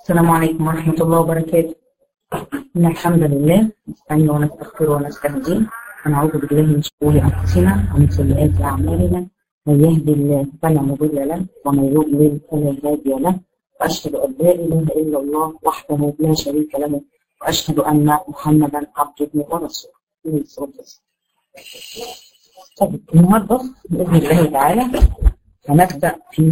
السلام عليكم ورحمة الله وبركاته إن الحمد لله نستعين ونستغفر ونستهديه ونعوذ بالله من شرور أنفسنا ومن سيئات أعمالنا من يهد الله فلا مضل له ومن يضلل فلا هادي له وأشهد أن لا إله إلا الله وحده لا شريك له وأشهد أن محمدا عبده ورسوله عليه الصلاة والسلام. طيب النهارده بإذن الله تعالى هنبدأ في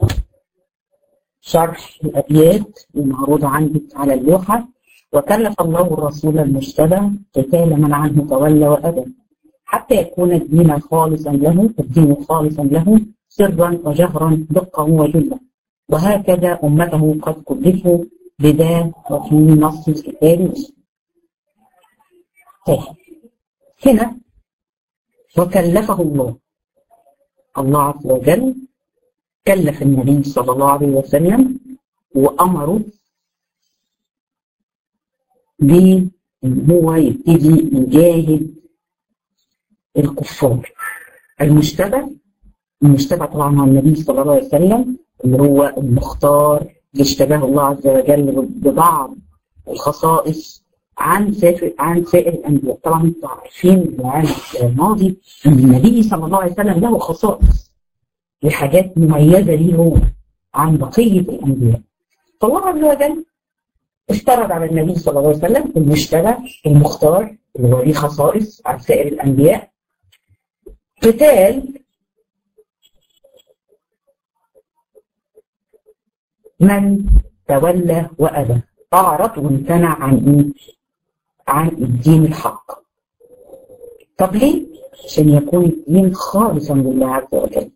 شرح الأبيات المعروضة عندك على اللوحة وكلف الله الرسول المجتبى قتال من عنه تولى وأبى حتى يكون الدين خالصا له الدين خالصا له سرا وجهرا دقا وجلا وهكذا أمته قد كلفوا بدا وفي نص الكتاب مسلم. طيب هنا وكلفه الله الله عز وجل كلف النبي صلى الله عليه وسلم وأمره بأن هو يبتدي يجاهد الكفار المجتبى المجتبى طبعا هو النبي صلى الله عليه وسلم اللي هو المختار اللي اشتباه الله عز وجل ببعض الخصائص عن سائر عن سائر الانبياء طبعا انتم عارفين العام الماضي ان النبي صلى الله عليه وسلم له خصائص لحاجات مميزه ليه هو عن بقيه الانبياء فالله عز وجل افترض على النبي صلى الله عليه وسلم المجتبى المختار اللي هو ليه خصائص عن سائر الانبياء قتال من تولى وابى اعرض وامتنع عن ايه؟ عن الدين الحق. طب ليه؟ عشان يكون الدين خالصا لله عز وجل.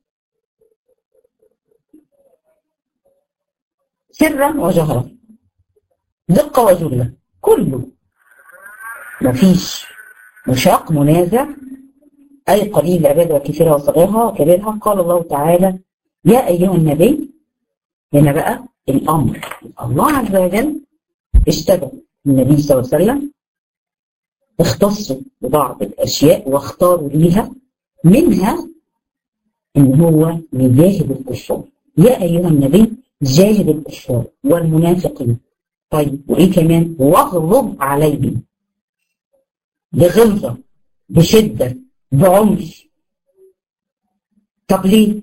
سرا وجهرا دقة وجلة كله مفيش مشاق منازع أي قليل العبادة وكثيرها وصغيرها وكبيرها قال الله تعالى يا أيها النبي هنا بقى الأمر الله عز وجل اشتبه النبي صلى الله عليه وسلم اختصوا ببعض الأشياء واختاروا ليها منها إن هو يجاهد الكفار يا أيها النبي جاهد الكفار والمنافقين طيب وإيه كمان واغضب عليهم بغلظة بشدة بعنف طب ليه؟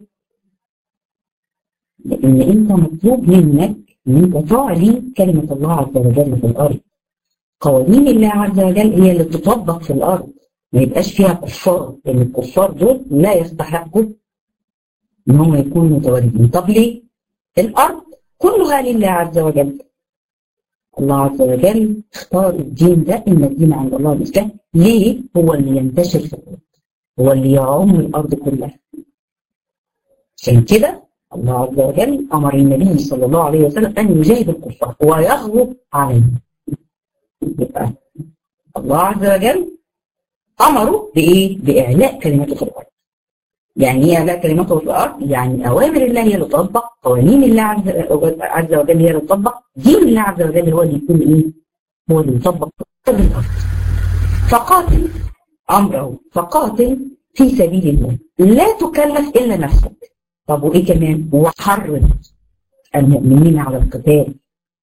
لأن أنت مطلوب منك إن أنت تعلي كلمة الله عز وجل في الأرض. قوانين الله عز وجل هي اللي تطبق في الأرض ما يبقاش فيها كفار لأن الكفار دول لا يستحقوا إن هم يكونوا متواجدين. طب ليه؟ الأرض كلها لله عز وجل. الله عز وجل اختار الدين ده إن الدين عند الله الإسلام ليه؟ هو اللي ينتشر في الأرض. هو اللي يعم الأرض كلها. عشان كده الله عز وجل أمر النبي صلى الله عليه وسلم أن يجاهد الكفار ويغلب عليهم يبقى الله عز وجل أمره بإيه؟ بإعلاء كلمته في الأرض يعني إيه إعلاء كلمته في الأرض؟ يعني أوامر الله هي اللي تطبق قوانين الله عز وجل هي اللي تطبق دين الله عز وجل هو اللي يكون إيه؟ هو اللي يطبق في الأرض فقاتل أمره فقاتل في سبيل الله لا تكلف إلا نفسك طب وايه كمان وحرض المؤمنين على القتال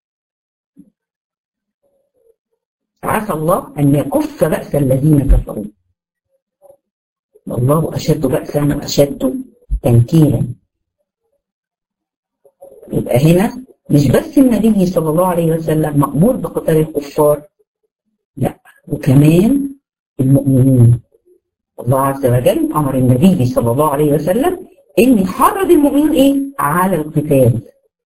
عسى الله ان يكف باس الذين كفروا والله اشد باسا واشد تنكيلا يبقى هنا مش بس النبي صلى الله عليه وسلم مامور بقتال الكفار لا وكمان المؤمنين الله عز وجل امر النبي صلى الله عليه وسلم ان يحرض المؤمنين ايه على القتال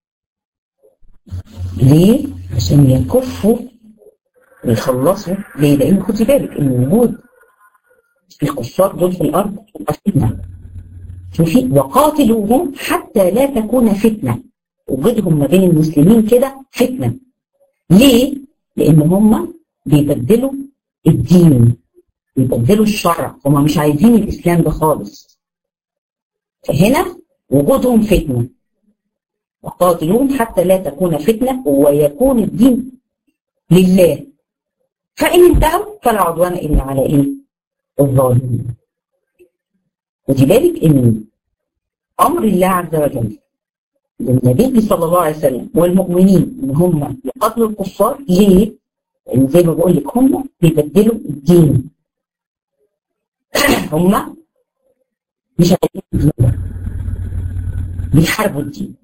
ليه عشان يكفوا ويخلصوا ليه لان خدي بالك ان وجود الكفار دول في الارض فتنه شوفي وقاتلوهم حتى لا تكون فتنه وجودهم ما بين المسلمين كده فتنه ليه لان هم بيبدلوا الدين بيبدلوا الشرع هم مش عايزين الاسلام ده خالص فهنا وجودهم فتنة وقاتلوهم حتى لا تكون فتنة ويكون الدين لله فإن انتهوا فلا عدوان إلا على إيه؟ الظالمين ودي بالك إن أمر الله عز وجل للنبي صلى الله عليه وسلم والمؤمنين ان هم يقاتلوا الكفار ليه؟ لان زي ما بقول لك هم بيبدلوا الدين هم مش عايزين الدين بيحاربوا الدين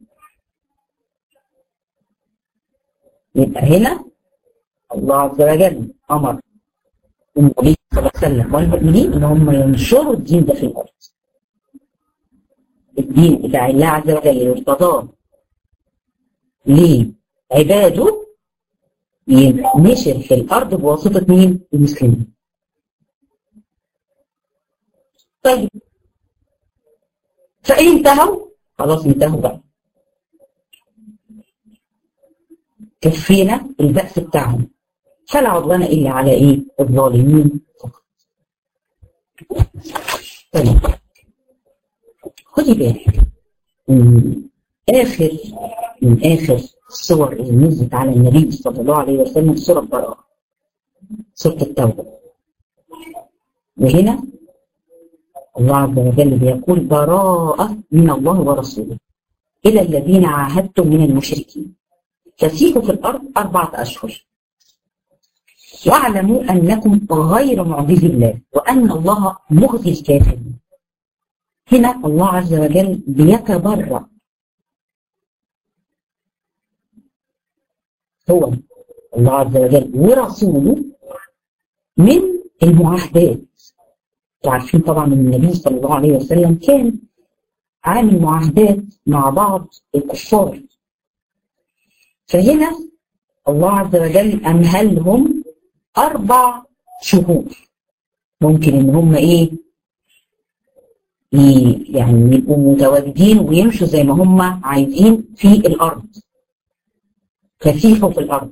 يبقى هنا الله عز وجل امر النبي صلى الله عليه وسلم والمؤمنين ان هم ينشروا الدين ده في الارض الدين بتاع الله عز وجل يرتضاه لعباده ينشر في الارض بواسطه مين؟ المسلمين. طيب فإن انتهوا خلاص انتهوا بقى. كفينا البأس بتاعهم فلا عدوان إلا على إيه؟ الظالمين فقط. طيب خدي بالك من آخر من آخر الصور اللي نزلت على النبي صلى الله عليه وسلم سورة براءة سورة التوبة وهنا الله عز وجل بيقول براءة من الله ورسوله إلى الذين عاهدتم من المشركين فسيحوا في الأرض أربعة أشهر واعلموا أنكم غير معجز الله وأن الله مخزي الكافرين هنا الله عز وجل بيتبرأ هو الله عز وجل ورسوله من المعاهدات عارفين طبعا ان النبي صلى الله عليه وسلم كان عامل معاهدات مع بعض الكفار فهنا الله عز وجل امهلهم اربع شهور ممكن ان هم ايه يعني يبقوا متواجدين ويمشوا زي ما هم عايزين في الارض كثيفه في الارض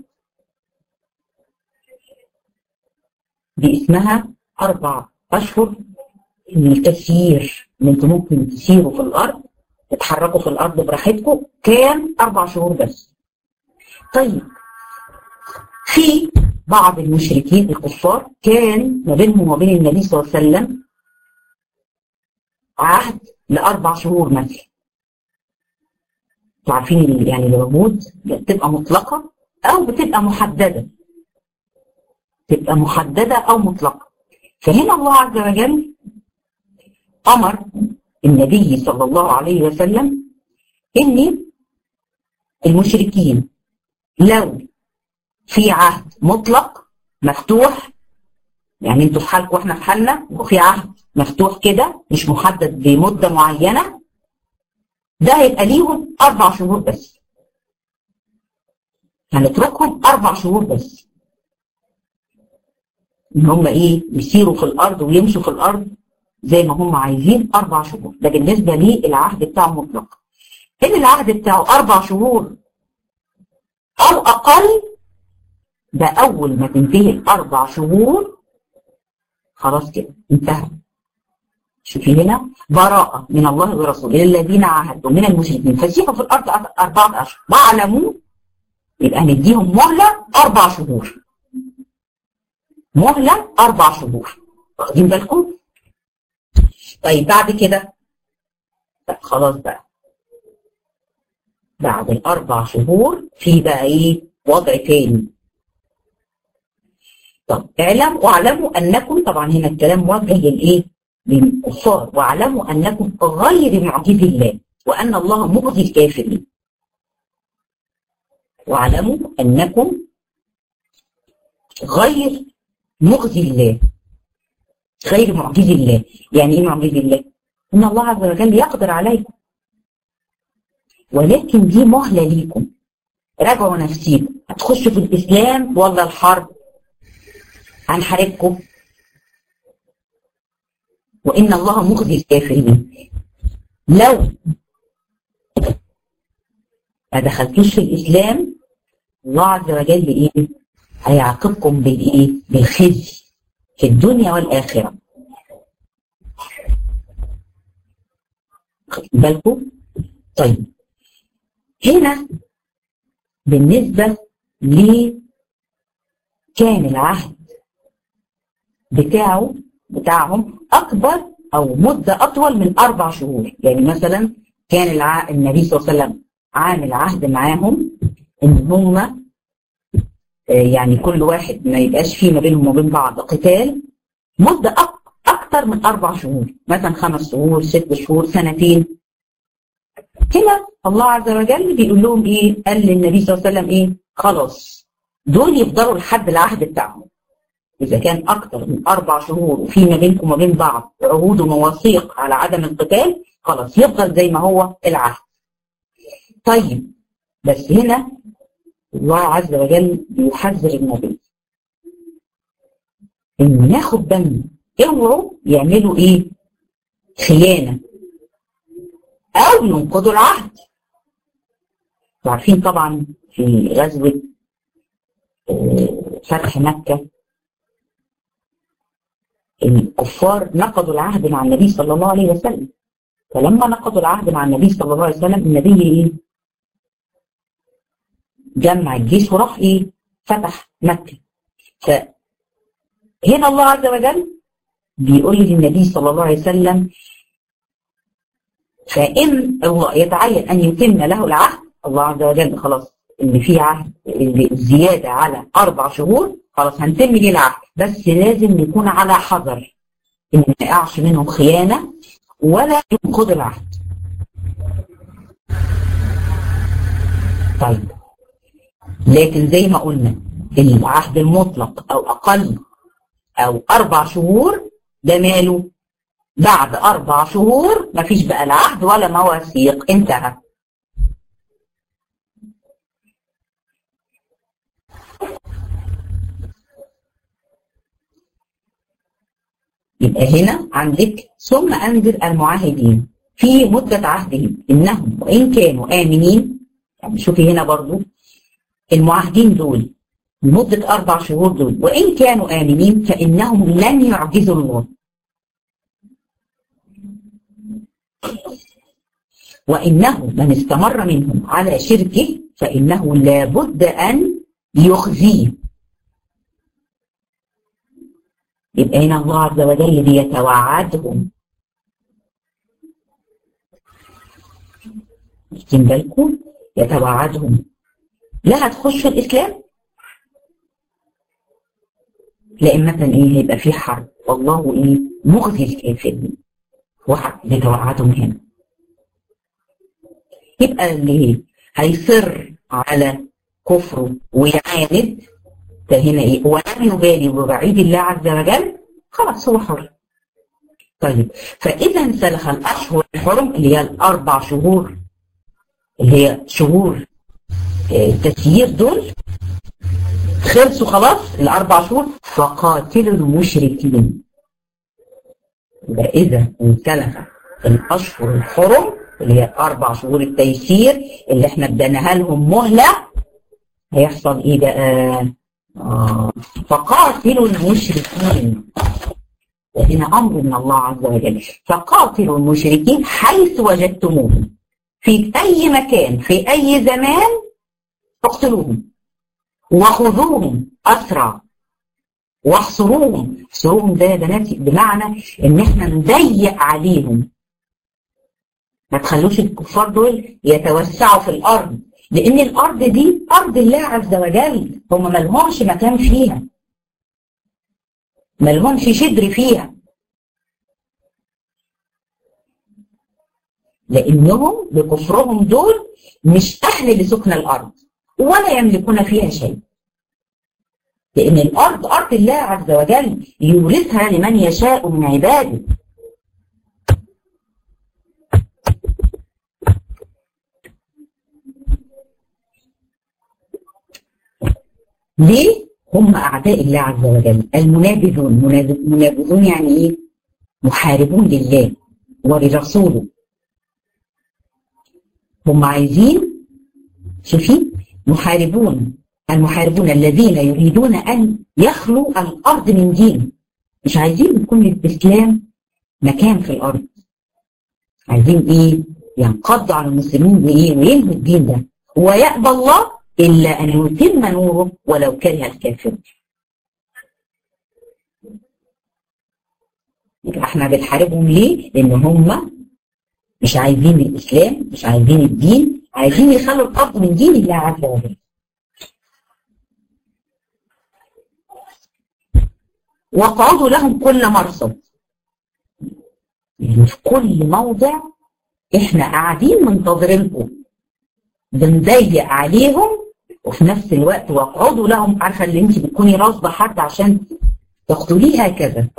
دي اسمها اربع اشهر التسيير ان انتوا ممكن تسيروا في الارض تتحركوا في الارض براحتكم كان اربع شهور بس طيب في بعض المشركين الكفار كان ما بينهم وبين النبي صلى الله عليه وسلم عهد لاربع شهور مثلا عارفين يعني العهود بتبقى مطلقه او بتبقى محدده تبقى محدده او مطلقه فهنا الله عز وجل امر النبي صلى الله عليه وسلم ان المشركين لو في عهد مطلق مفتوح يعني انتوا في حالكم واحنا في حالنا وفي عهد مفتوح كده مش محدد بمده معينه ده هيبقى ليهم اربع شهور بس هنتركهم اربع شهور بس ان هم ايه يسيروا في الارض ويمشوا في الارض زي ما هم عايزين اربع شهور ده بالنسبه للعهد بتاعه مطلق ان العهد بتاعه اربع شهور او اقل ده اول ما تنتهي الاربع شهور خلاص كده انتهى شوفي هنا براءة من الله ورسوله الذين عاهدوا من المشركين فسيحوا في الارض اربعة اشهر واعلموا يبقى هنديهم مهلة اربع شهور مهلة اربع شهور واخدين بالكم؟ طيب بعد كده خلاص بقى بعد الاربع شهور في بقى ايه وضع تاني طب اعلم واعلموا انكم طبعا هنا الكلام موجه للايه للكفار واعلموا انكم غير معجز الله وان الله مخزي الكافرين واعلموا انكم غير مخزي الله غير معجز الله يعني ايه معجز الله ان الله عز وجل يقدر عليكم ولكن دي مهله ليكم راجعوا نفسيكم هتخشوا في الاسلام ولا الحرب هنحاربكم وان الله مخزي الكافرين لو ما دخلتوش في الاسلام الله عز وجل ايه هيعاقبكم بالايه بالخزي في الدنيا والاخره خدوا بالكم طيب هنا بالنسبه ل كان العهد بتاعه بتاعهم اكبر او مده اطول من اربع شهور يعني مثلا كان الع... النبي صلى الله عليه وسلم عامل عهد معاهم ان هم يعني كل واحد ما يبقاش فيه ما بينهم وبين بعض قتال مدة أكتر من أربع شهور مثلا خمس شهور ست شهور سنتين هنا الله عز وجل بيقول لهم إيه قال للنبي صلى الله عليه وسلم إيه خلاص دول يفضلوا لحد العهد بتاعهم إذا كان أكتر من أربع شهور وفي ما بينكم وبين بعض عهود ومواثيق على عدم القتال خلاص يفضل زي ما هو العهد طيب بس هنا الله عز وجل بيحذر النبي ان ناخد بالنا اوعوا يعملوا ايه خيانه او ينقضوا العهد وعارفين طبعا في غزوه فتح مكه الكفار نقضوا العهد مع النبي صلى الله عليه وسلم فلما نقضوا العهد مع النبي صلى الله عليه وسلم النبي ايه جمع الجيش وراح ايه فتح مكة فهنا الله عز وجل بيقول للنبي صلى الله عليه وسلم فإن الله يتعين أن يتم له العهد الله عز وجل خلاص اللي فيه عهد اللي زيادة على أربع شهور خلاص هنتم ليه العهد بس لازم يكون على حذر إن ما يقعش منهم خيانة ولا ينقض العهد طيب لكن زي ما قلنا العهد المطلق او اقل او اربع شهور ده ماله بعد اربع شهور مفيش بقى العهد ولا مواثيق انتهى يبقى هنا عندك ثم انذر المعاهدين في مدة عهدهم انهم وان كانوا امنين يعني شوفي هنا برضو المعاهدين دول لمدة أربع شهور دول وإن كانوا آمنين فإنهم لن يعجزوا الله وإنه من استمر منهم على شركه فإنه لابد أن يخزيه يبقى هنا الله عز وجل بيتوعدهم واخدين بالكم يتوعدهم لا هتخشوا الاسلام لا مثلا ايه هيبقى في حرب والله ايه مخزي الكافرين واحد بيتوعدهم هنا يبقى اللي هيصر على كفره ويعاند ده هنا ايه ولم يبالي بوعيد الله عز وجل خلاص هو حر طيب فاذا انسلخ الاشهر الحرم اللي هي الاربع شهور اللي هي شهور التسيير دول خلصوا خلاص الاربع شهور فقاتلوا المشركين يبقى اذا انسلخ الاشهر الحرم اللي هي اربع شهور التيسير اللي احنا اديناها لهم مهله هيحصل ايه بقى؟ آه فقاتلوا المشركين وهنا امر من الله عز وجل فقاتلوا المشركين حيث وجدتموهم في اي مكان في اي زمان اقتلوهم وخذوهم اسرع واحصروهم احصروهم ده يا بناتي بمعنى ان احنا نضيق عليهم ما تخلوش الكفار دول يتوسعوا في الارض لان الارض دي ارض الله عز وجل هم ما لهمش مكان فيها ما لهمش شدر فيها لانهم بكفرهم دول مش اهل لسكن الارض ولا يملكون فيها شيء لان الارض ارض الله عز وجل يورثها لمن يشاء من عباده ليه؟ هم أعداء الله عز وجل المنابذون منابذون يعني إيه؟ محاربون لله ولرسوله هم عايزين شوفي محاربون المحاربون الذين يريدون أن يخلوا الأرض من دين مش عايزين يكون للإسلام مكان في الأرض عايزين إيه؟ ينقضوا على المسلمين بإيه؟ وينهوا الدين ده ويأبى الله إلا أن يتم نوره ولو كره الكافر يبقى احنا بنحاربهم ليه؟ لأن هم مش عايزين الإسلام مش عايزين الدين عايزين يخلوا الارض من دين الله عز وجل وقعدوا لهم كل مرصد يعني في كل موضع احنا قاعدين منتظرينكم بنضيق عليهم وفي نفس الوقت واقعدوا لهم عارفه اللي انت بتكوني راصده حد عشان تقتليه هكذا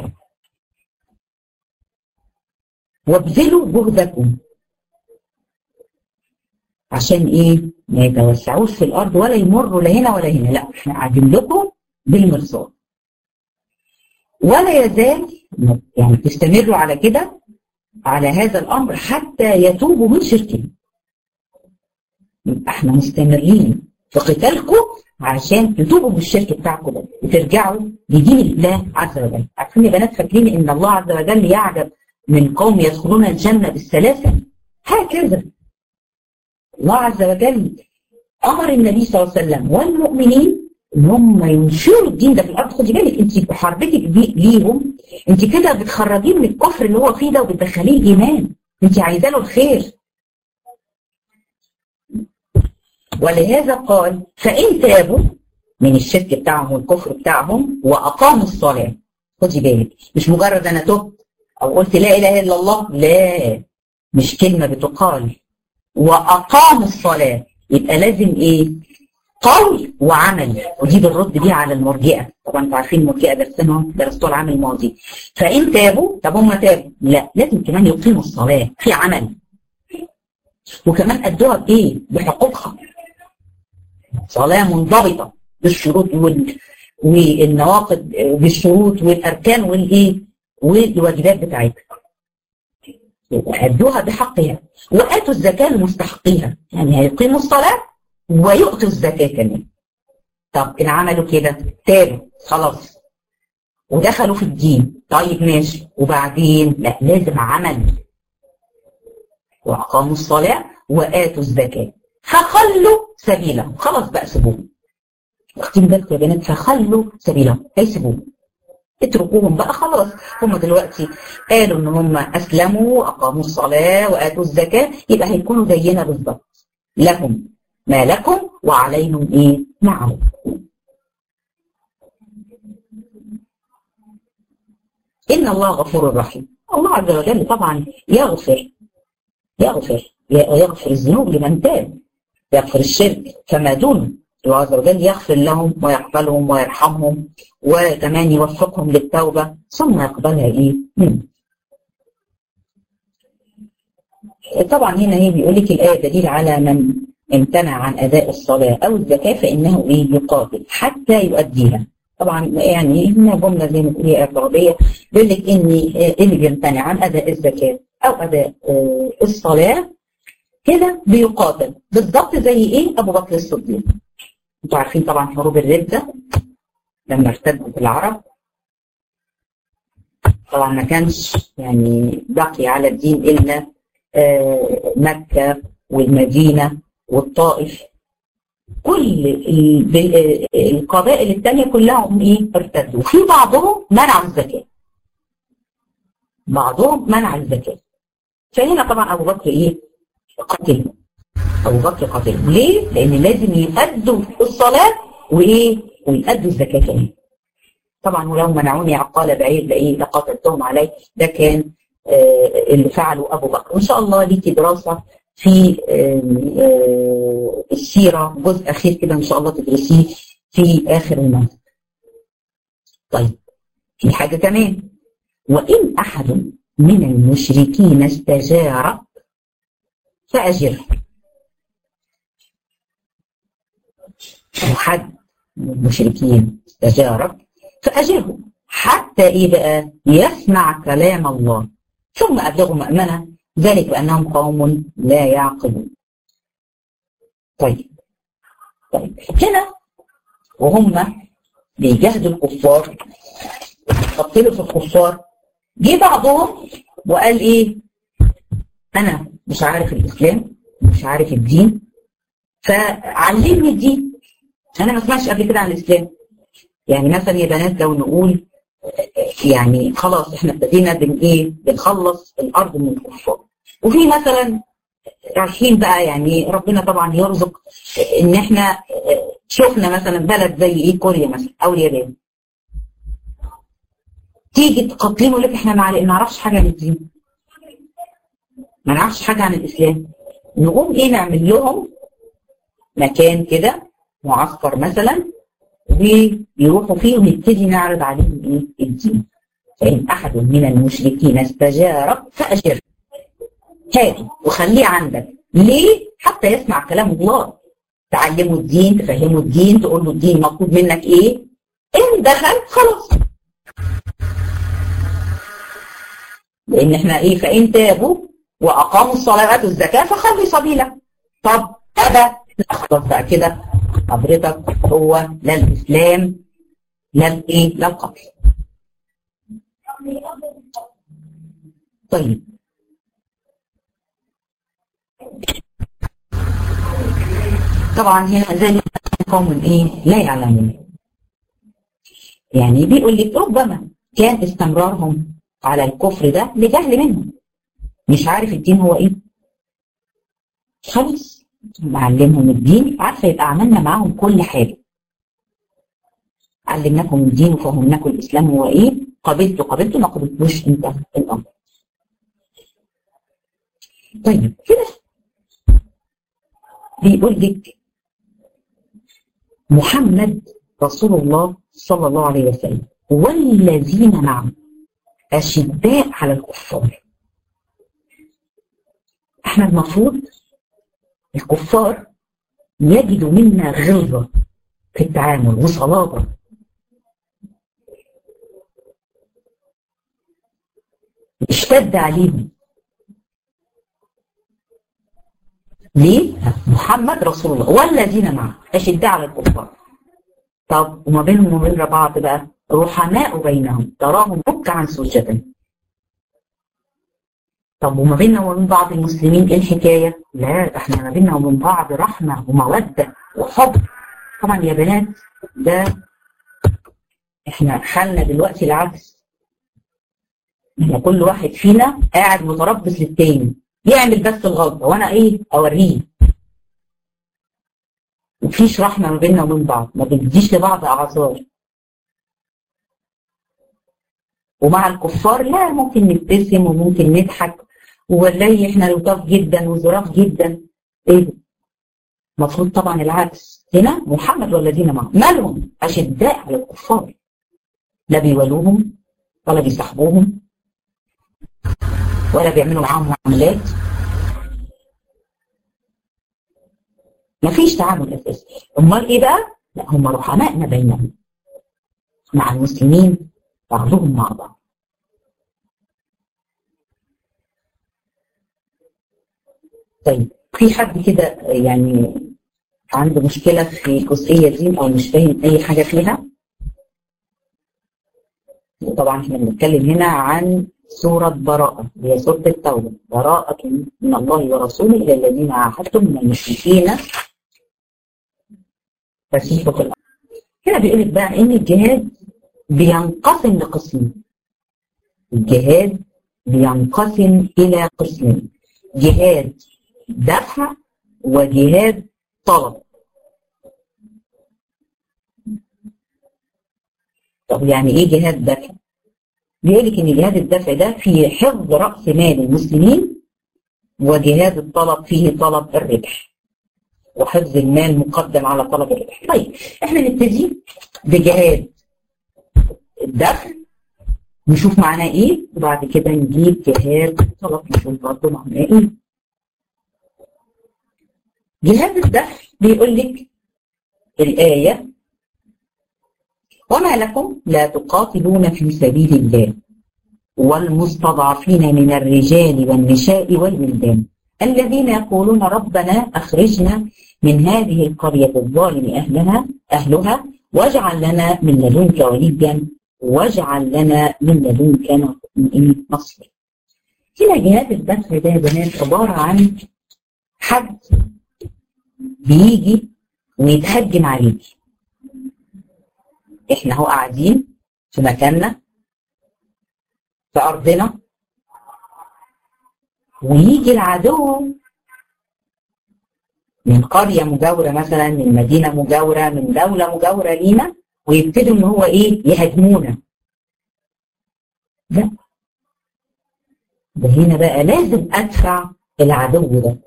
وابذلوا جهدكم عشان ايه ما يتوسعوش في الارض ولا يمروا لا هنا ولا هنا لا احنا قاعدين لكم بالمرصاد ولا يزال يعني تستمروا على كده على هذا الامر حتى يتوبوا من شركهم احنا مستمرين في قتالكم عشان تتوبوا من الشرك بتاعكم ده وترجعوا لدين الله عز وجل عارفين يا بنات فاكرين ان الله عز وجل يعجب من قوم يدخلون الجنه بالسلاسل هكذا الله عز وجل امر النبي صلى الله عليه وسلم والمؤمنين ان هم ينشروا الدين ده في الارض خدي بالك انت بحربتك دي ليهم انت كده بتخرجيه من الكفر اللي هو فيه ده وبتدخليه الايمان انت عايزه له الخير ولهذا قال فان تابوا من الشرك بتاعهم والكفر بتاعهم واقاموا الصلاه خدي بالك مش مجرد انا تبت او قلت لا اله الا الله لا مش كلمه بتقال واقاموا الصلاه يبقى لازم ايه قول وعمل ودي بنرد بيها على المرجئه طبعا انتوا عارفين المرجئه درسناهم درستوها العام الماضي فان تابوا طب هم تابوا لا لازم كمان يقيموا الصلاه في عمل وكمان ادوها بايه؟ بحقوقها صلاه منضبطه بالشروط وال... والنواقض بالشروط والاركان والايه؟ والواجبات بتاعتها ادوها بحقها واتوا الزكاه لمستحقيها يعني هيقيموا الصلاه ويؤتوا الزكاة كمان طب إن عملوا كده تابوا خلاص ودخلوا في الدين طيب ماشي وبعدين لا لازم عمل وأقاموا الصلاة وآتوا الزكاة فخلوا سبيلهم خلاص بقى سيبوهم واخدين بالكم يا بنات فخلوا سبيلهم هيسيبوهم اتركوهم بقى خلاص هم دلوقتي قالوا ان هم اسلموا واقاموا الصلاه واتوا الزكاه يبقى هيكونوا زينا بالظبط لهم ما لكم وعليهم ايه ما عليكم ان الله غفور رحيم الله عز وجل طبعا يغفر يغفر يغفر الذنوب لمن تاب يغفر الشرك فما دون الله عز وجل يغفر لهم ويقبلهم ويرحمهم وكمان يوفقهم للتوبة ثم يقبلها ايه منه طبعا هنا هي بيقول لك الآية دليل على من امتنع عن أداء الصلاة أو الزكاة فإنه إيه يقاتل حتى يؤديها طبعا يعني هنا جملة زي ما تقولي اعتراضية بيقول لك إن اللي بيمتنع عن أداء الزكاة أو أداء الصلاة كده بيقاتل بالضبط زي إيه أبو بكر الصديق أنتوا عارفين طبعا حروب الردة لما ارتدت العرب طبعا ما كانش يعني بقي على الدين إلا مكة والمدينة والطائف كل القبائل الثانيه كلهم ايه ارتدوا في بعضهم منعوا الزكاه بعضهم منع الزكاه فهنا طبعا ابو بكر ايه قتلهم ابو بكر قتلهم ليه؟ لان لازم يؤدوا الصلاه وايه؟ ويؤدوا الزكاه كمان طبعا ولو منعوني عقال بعيد لايه لقاتلتهم عليه ده كان آه اللي فعله ابو بكر وان شاء الله ليكي دراسه في السيرة جزء أخير كده إن شاء الله تدرسيه في آخر المنهج طيب في حاجة كمان وإن أحد من المشركين استجارك فأجره أو حد من المشركين استجارك فأجره حتى إيه بقى يسمع كلام الله ثم أبلغه مأمنة ذلك بأنهم قوم لا يعقلون طيب طيب هنا وهم بيجاهدوا الكفار قتلوا في الكفار جه بعضهم وقال ايه انا مش عارف الاسلام مش عارف الدين فعلمني الدين انا ما سمعتش قبل كده عن الاسلام يعني مثلا يا بنات لو نقول يعني خلاص احنا ابتدينا بن ايه بنخلص الارض من الكفار وفي مثلا رايحين بقى يعني ربنا طبعا يرزق ان احنا شفنا مثلا بلد زي ايه كوريا مثلا او اليابان تيجي تقدموا لك احنا ما نعرفش حاجه عن الدين ما نعرفش حاجه عن الاسلام نقوم ايه نعمل لهم مكان كده معسكر مثلا ويروحوا فيه ونبتدي نعرض عليهم ايه الدين فإن أحد من المشركين استجارك فأجره هاته وخليه عندك ليه؟ حتى يسمع كلام الله تعلمه الدين تفهمه الدين تقول له الدين مطلوب منك ايه ان دخل خلاص لان احنا ايه فان تابوا واقاموا الصلاه واتوا الزكاه فخلي سبيلك طب ابى خلاص بقى كده حضرتك هو لا الاسلام لا الايه لا القتل طيب طبعا هنا ذلك قوم ايه لا يعلمون يعني بيقول لك ربما كان استمرارهم على الكفر ده لجهل منهم مش عارف الدين هو ايه خلاص معلمهم الدين عارفه يبقى عملنا معاهم كل حاجه علمناكم الدين وفهمناكم الاسلام هو ايه قبلته قبلته ما قبلتوش انت الامر طيب كده بيقول لك محمد رسول الله صلى الله عليه وسلم والذين معه أشداء على الكفار احنا المفروض الكفار يجدوا منا غلظة في التعامل وصلابة اشتد عليهم ليه؟ محمد رسول الله والذين معه أشداء على الكفار طب وما بينهم وبين بعض بقى رحماء بينهم تراهم ركعا سجدا طب وما بيننا وبين بعض المسلمين ايه الحكايه؟ لا احنا ما بيننا وبين بعض رحمه وموده وحب طبعا يا بنات ده احنا حالنا دلوقتي العكس احنا كل واحد فينا قاعد متربص للتاني يعمل بس الغلطه وانا ايه اوريه مفيش رحمه ما بيننا وبين بعض ما بنديش لبعض اعذار ومع الكفار لا ممكن نبتسم وممكن نضحك ونلاقي احنا لطاف جدا وظراف جدا ايه ده؟ المفروض طبعا العكس هنا محمد والذين معه مالهم اشداء على الكفار لا بيولوهم ولا بيصاحبوهم ولا بيعملوا معاهم معاملات مفيش تعامل اساسي امال ايه بقى؟ لا هم رحماء ما بينهم مع المسلمين بعضهم مع بعض طيب في حد كده يعني عنده مشكلة في الجزئية دي أو مش فاهم أي حاجة فيها طبعا احنا بنتكلم هنا عن سورة براءة هي سورة التوبة براءة من الله ورسوله إلى الذين عاهدتم من المشركين فسيحوا في الأرض هنا بيقول لك بقى إن الجهاد بينقسم لقسمين الجهاد بينقسم إلى قسمين جهاد دفع وجهاد طلب طب يعني ايه جهاد دفع؟ بيقول لك ان جهاد الدفع ده فيه حفظ راس مال المسلمين وجهاد الطلب فيه طلب الربح وحفظ المال مقدم على طلب الربح طيب احنا نبتدي بجهاد الدفع نشوف معناه ايه وبعد كده نجيب جهاد الطلب نشوف برضه معناه ايه جهاد الدفع بيقول لك الآية وما لكم لا تقاتلون في سبيل الله والمستضعفين من الرجال والنساء والولدان الذين يقولون ربنا أخرجنا من هذه القرية الظالم أهلها أهلها واجعل لنا من لدنك وليا واجعل لنا من لدنك نصرا هنا جهاد الدفع ده يا بنات عبارة عن حد بيجي ويتهجم عليكي احنا هو قاعدين في مكاننا في ارضنا ويجي العدو من قرية مجاورة مثلا من مدينة مجاورة من دولة مجاورة لينا ويبتدوا ان هو ايه يهاجمونا لا ده هنا بقى لازم ادفع العدو ده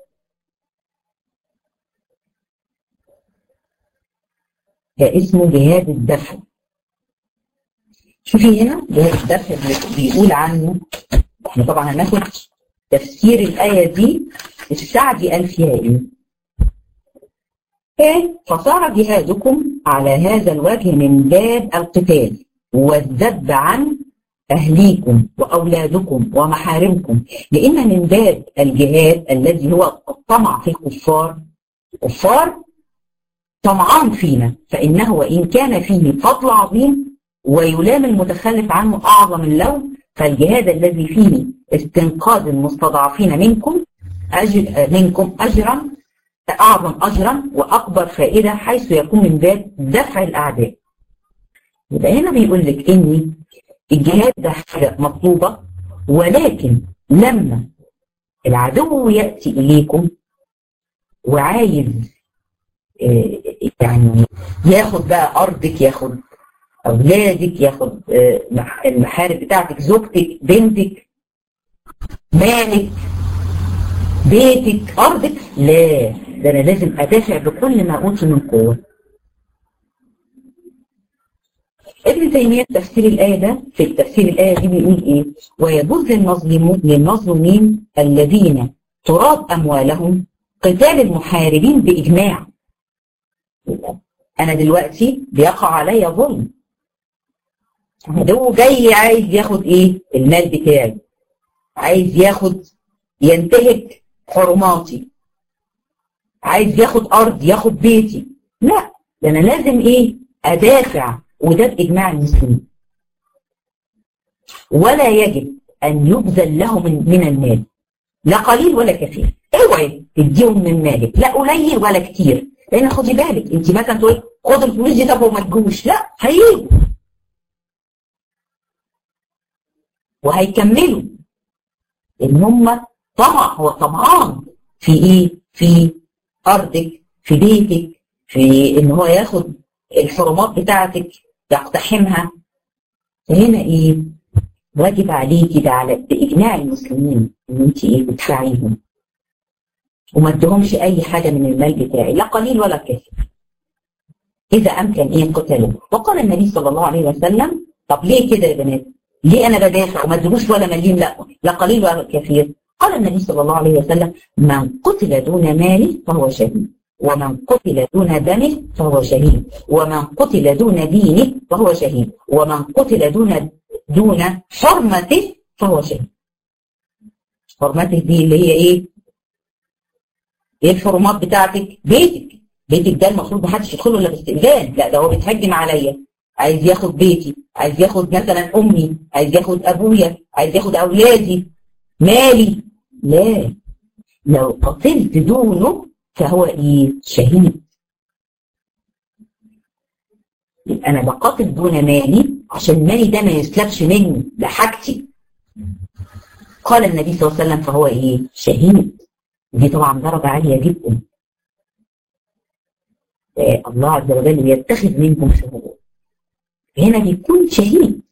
ده اسمه جهاد الدفع شوفي هنا جهاد الدفع بيقول عنه احنا طبعا هناخد تفسير الآية دي السعدي قال فيها ايه؟ ايه فصار جهادكم على هذا الوجه من باب القتال والذب عن أهليكم وأولادكم ومحارمكم لأن من باب الجهاد الذي هو الطمع في الكفار الكفار طمعان فينا فإنه وإن كان فيه فضل عظيم ويلام المتخلف عنه أعظم اللوم فالجهاد الذي فيه استنقاذ المستضعفين منكم أجر منكم أجرا أعظم أجرا وأكبر فائدة حيث يكون من باب دفع الأعداء يبقى هنا بيقول لك إن الجهاد ده حاجة مطلوبة ولكن لما العدو يأتي إليكم وعايز يعني ياخد بقى أرضك ياخد أولادك ياخد المحارب بتاعتك زوجتك بنتك مالك بيتك أرضك لا ده أنا لازم أدافع بكل ما أوتي من قوة ابن تيمية تفسير الآية ده في تفسير الآية دي بيقول إيه ويجوز للمظلومين للمظلومين الذين تراد أموالهم قتال المحاربين بإجماع أنا دلوقتي بيقع عليا ظلم عدو جاي عايز ياخد إيه المال بتاعي عايز ياخد ينتهك حرماتي عايز ياخد أرض ياخد بيتي لا ده أنا لازم إيه أدافع وده بإجماع المسلمين ولا يجب أن يبذل له من, من المال لا قليل ولا كثير اوعي تديهم من مالك لا قليل ولا كتير لان خدي بالك انت مثلا تقول خد الفلوس دي طب وما تجوش لا هيجوا وهيكملوا ان هم طمع هو طمعان في ايه في ارضك في بيتك في ان هو ياخد الحرمات بتاعتك يقتحمها هنا ايه واجب عليكي ده على باجماع المسلمين ان انت ايه بتدفعيهم وما ادهمش اي حاجه من المال بتاعي لا قليل ولا كثير اذا امكن ايه قتلوا وقال النبي صلى الله عليه وسلم طب ليه كده يا بنات ليه انا بدافع وما ادهوش ولا مليم لا لا قليل ولا كثير قال النبي صلى الله عليه وسلم من قتل دون ماله فهو شهيد ومن قتل دون دمه فهو شهيد ومن قتل دون دينه فهو شهيد ومن قتل دون دون حرمته فهو شهيد حرمته دي اللي هي ايه ايه الحرمات بتاعتك بيتك بيتك ده المفروض محدش يدخله الا باستئذان لا ده هو بيتهجم عليا عايز ياخد بيتي عايز ياخد مثلا امي عايز ياخد ابويا عايز ياخد اولادي مالي لا لو قتلت دونه فهو ايه شهيد يبقى انا بقاتل دون مالي عشان مالي ده ما يسلبش مني ده حاجتي قال النبي صلى الله عليه وسلم فهو ايه شهيد دي طبعا درجة عالية جدا الله عز وجل يتخذ منكم شهود هنا بيكون شهيد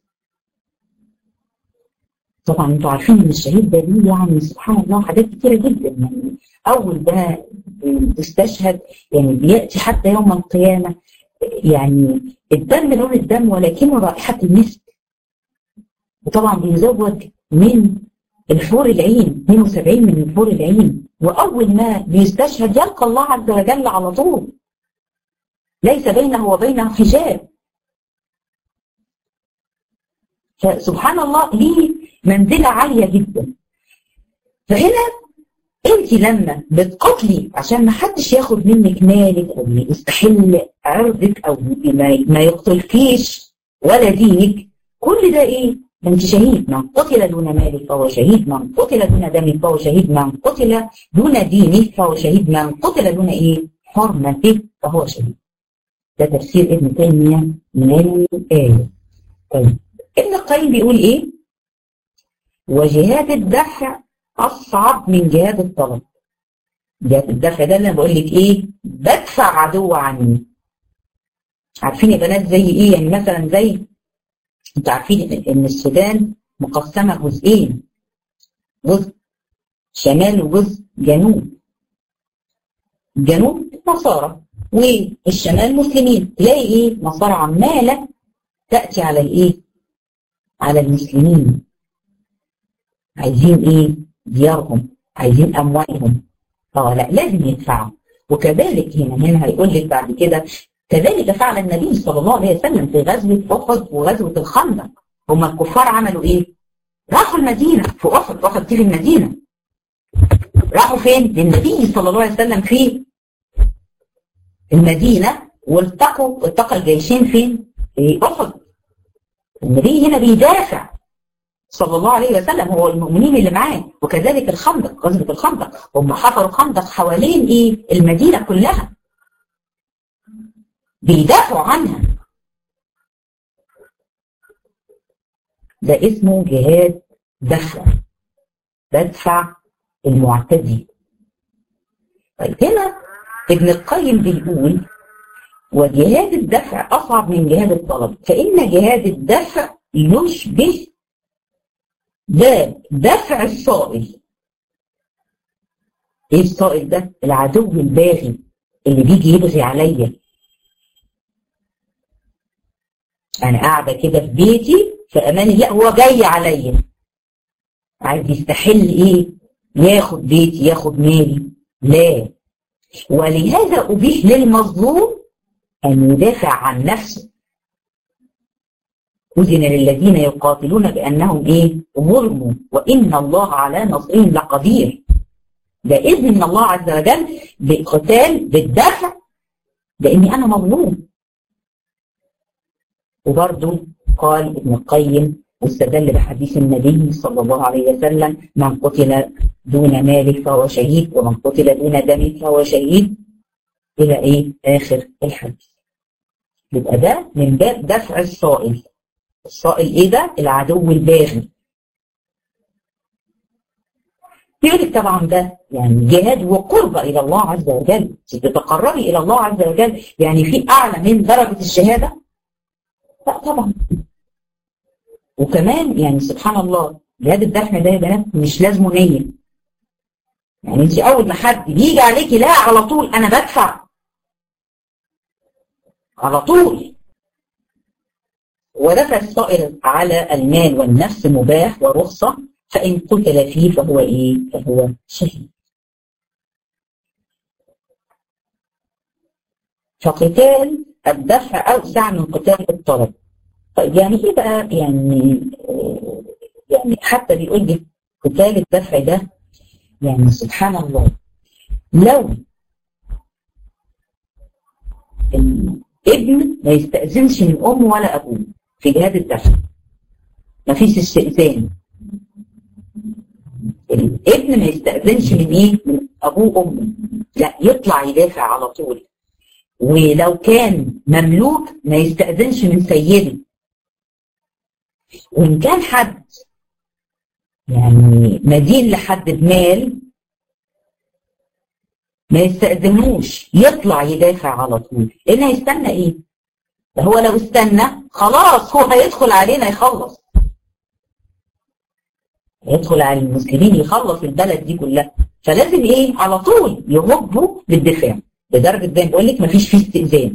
طبعا انتوا عارفين ان الشهيد ده ليه يعني سبحان الله حاجات كتيره جدا يعني اول ده تستشهد يعني بياتي حتى يوم القيامه يعني الدم لون الدم ولكنه رائحه المسك وطبعا بيزوج من الحور العين 72 من الحور العين واول ما بيستشهد يلقى الله عز وجل على طول ليس بينه وبينه حجاب فسبحان الله ليه منزلة عالية جدا فهنا انت لما بتقتلي عشان ما حدش ياخد منك مالك او يستحل عرضك او ما يقتلكيش ولا دينك كل ده ايه انت شهيد من قتل دون مالك فهو شهيد من قتل دون دمك فهو شهيد من قتل دون دينه فهو شهيد من قتل دون ايه حرمته فهو شهيد ده تفسير ابن تيمية من الآية طيب ابن القيم بيقول ايه وجهاد الدفع أصعب من جهاد الطلب جهاد الدفع ده اللي انا بقول لك ايه بدفع عدو عني عارفين يا بنات زي ايه يعني مثلا زي انتوا عارفين ان السودان مقسمه جزئين جزء شمال وجزء جنوب جنوب نصارى والشمال مسلمين تلاقي ايه نصارى عماله تاتي على الايه على المسلمين عايزين ايه ديارهم عايزين اموالهم اه لا لازم يدفعوا وكذلك هنا هنا هيقول لك بعد كده كذلك فعل النبي صلى الله عليه وسلم في غزوه احد وغزوه الخندق هم الكفار عملوا ايه؟ راحوا المدينه في احد احد دي في المدينه راحوا فين؟ للنبي صلى الله عليه وسلم في المدينه والتقوا التقى الجيشين فين؟ في احد النبي هنا بيدافع صلى الله عليه وسلم هو المؤمنين اللي معاه وكذلك الخندق غزوه الخندق هم حفروا خندق حوالين ايه؟ المدينه كلها بيدافعوا عنها ده اسمه جهاد دفع بدفع المعتدي طيب هنا ابن القيم بيقول وجهاد الدفع أصعب من جهاد الطلب فإن جهاد الدفع يشبه باب دفع الصائل ايه الصائل ده العدو الباغي اللي بيجي يبغي عليا انا قاعده كده في بيتي في امان الله هو جاي عليا عايز يستحل ايه ياخد بيتي ياخد مالي لا ولهذا ابيح للمظلوم ان يدافع عن نفسه أذن للذين يقاتلون بأنهم إيه؟ ظلموا وإن الله على نصرهم لقدير. ده إذن من الله عز وجل بقتال بالدفع لأني أنا مظلوم. وبرضه قال ابن القيم واستدل بحديث النبي صلى الله عليه وسلم من قتل دون ماله فهو شهيد ومن قتل دون دمه فهو شهيد إلى إيه؟ آخر الحديث. يبقى ده من باب دفع الصائل. الصائل ايه ده؟ العدو الباغي. يقول طبعا ده يعني جهاد وقربة إلى الله عز وجل، تتقربي إلى الله عز وجل، يعني في أعلى من درجة الشهادة؟ لا طبعا. وكمان يعني سبحان الله جهاد الدفع ده يا بنات مش لازمه نية. يعني انت أول ما حد بيجي عليكي لا على طول أنا بدفع. على طول ودفع الصائل على المال والنفس مباح ورخصة فإن قتل فيه فهو إيه؟ فهو شهيد. فقتال الدفع أوسع من قتال الطلب. طيب يعني إيه بقى يعني يعني حتى بيقول لي قتال الدفع ده يعني سبحان الله لو الابن ما يستأذنش من أمه ولا أبوه في جهاد الدفع مفيش استئذان الابن ما يستأذنش من ايه؟ من ابوه وامه لا يطلع يدافع على طول ولو كان مملوك ما يستأذنش من سيده وان كان حد يعني مدين لحد بمال ما يستأذنوش يطلع يدافع على طول لان هيستنى ايه؟ هو لو استنى خلاص هو هيدخل علينا يخلص يدخل على المسلمين يخلص البلد دي كلها فلازم ايه على طول يهبوا بالدفاع لدرجه زي ما بقول لك مفيش فيه استئذان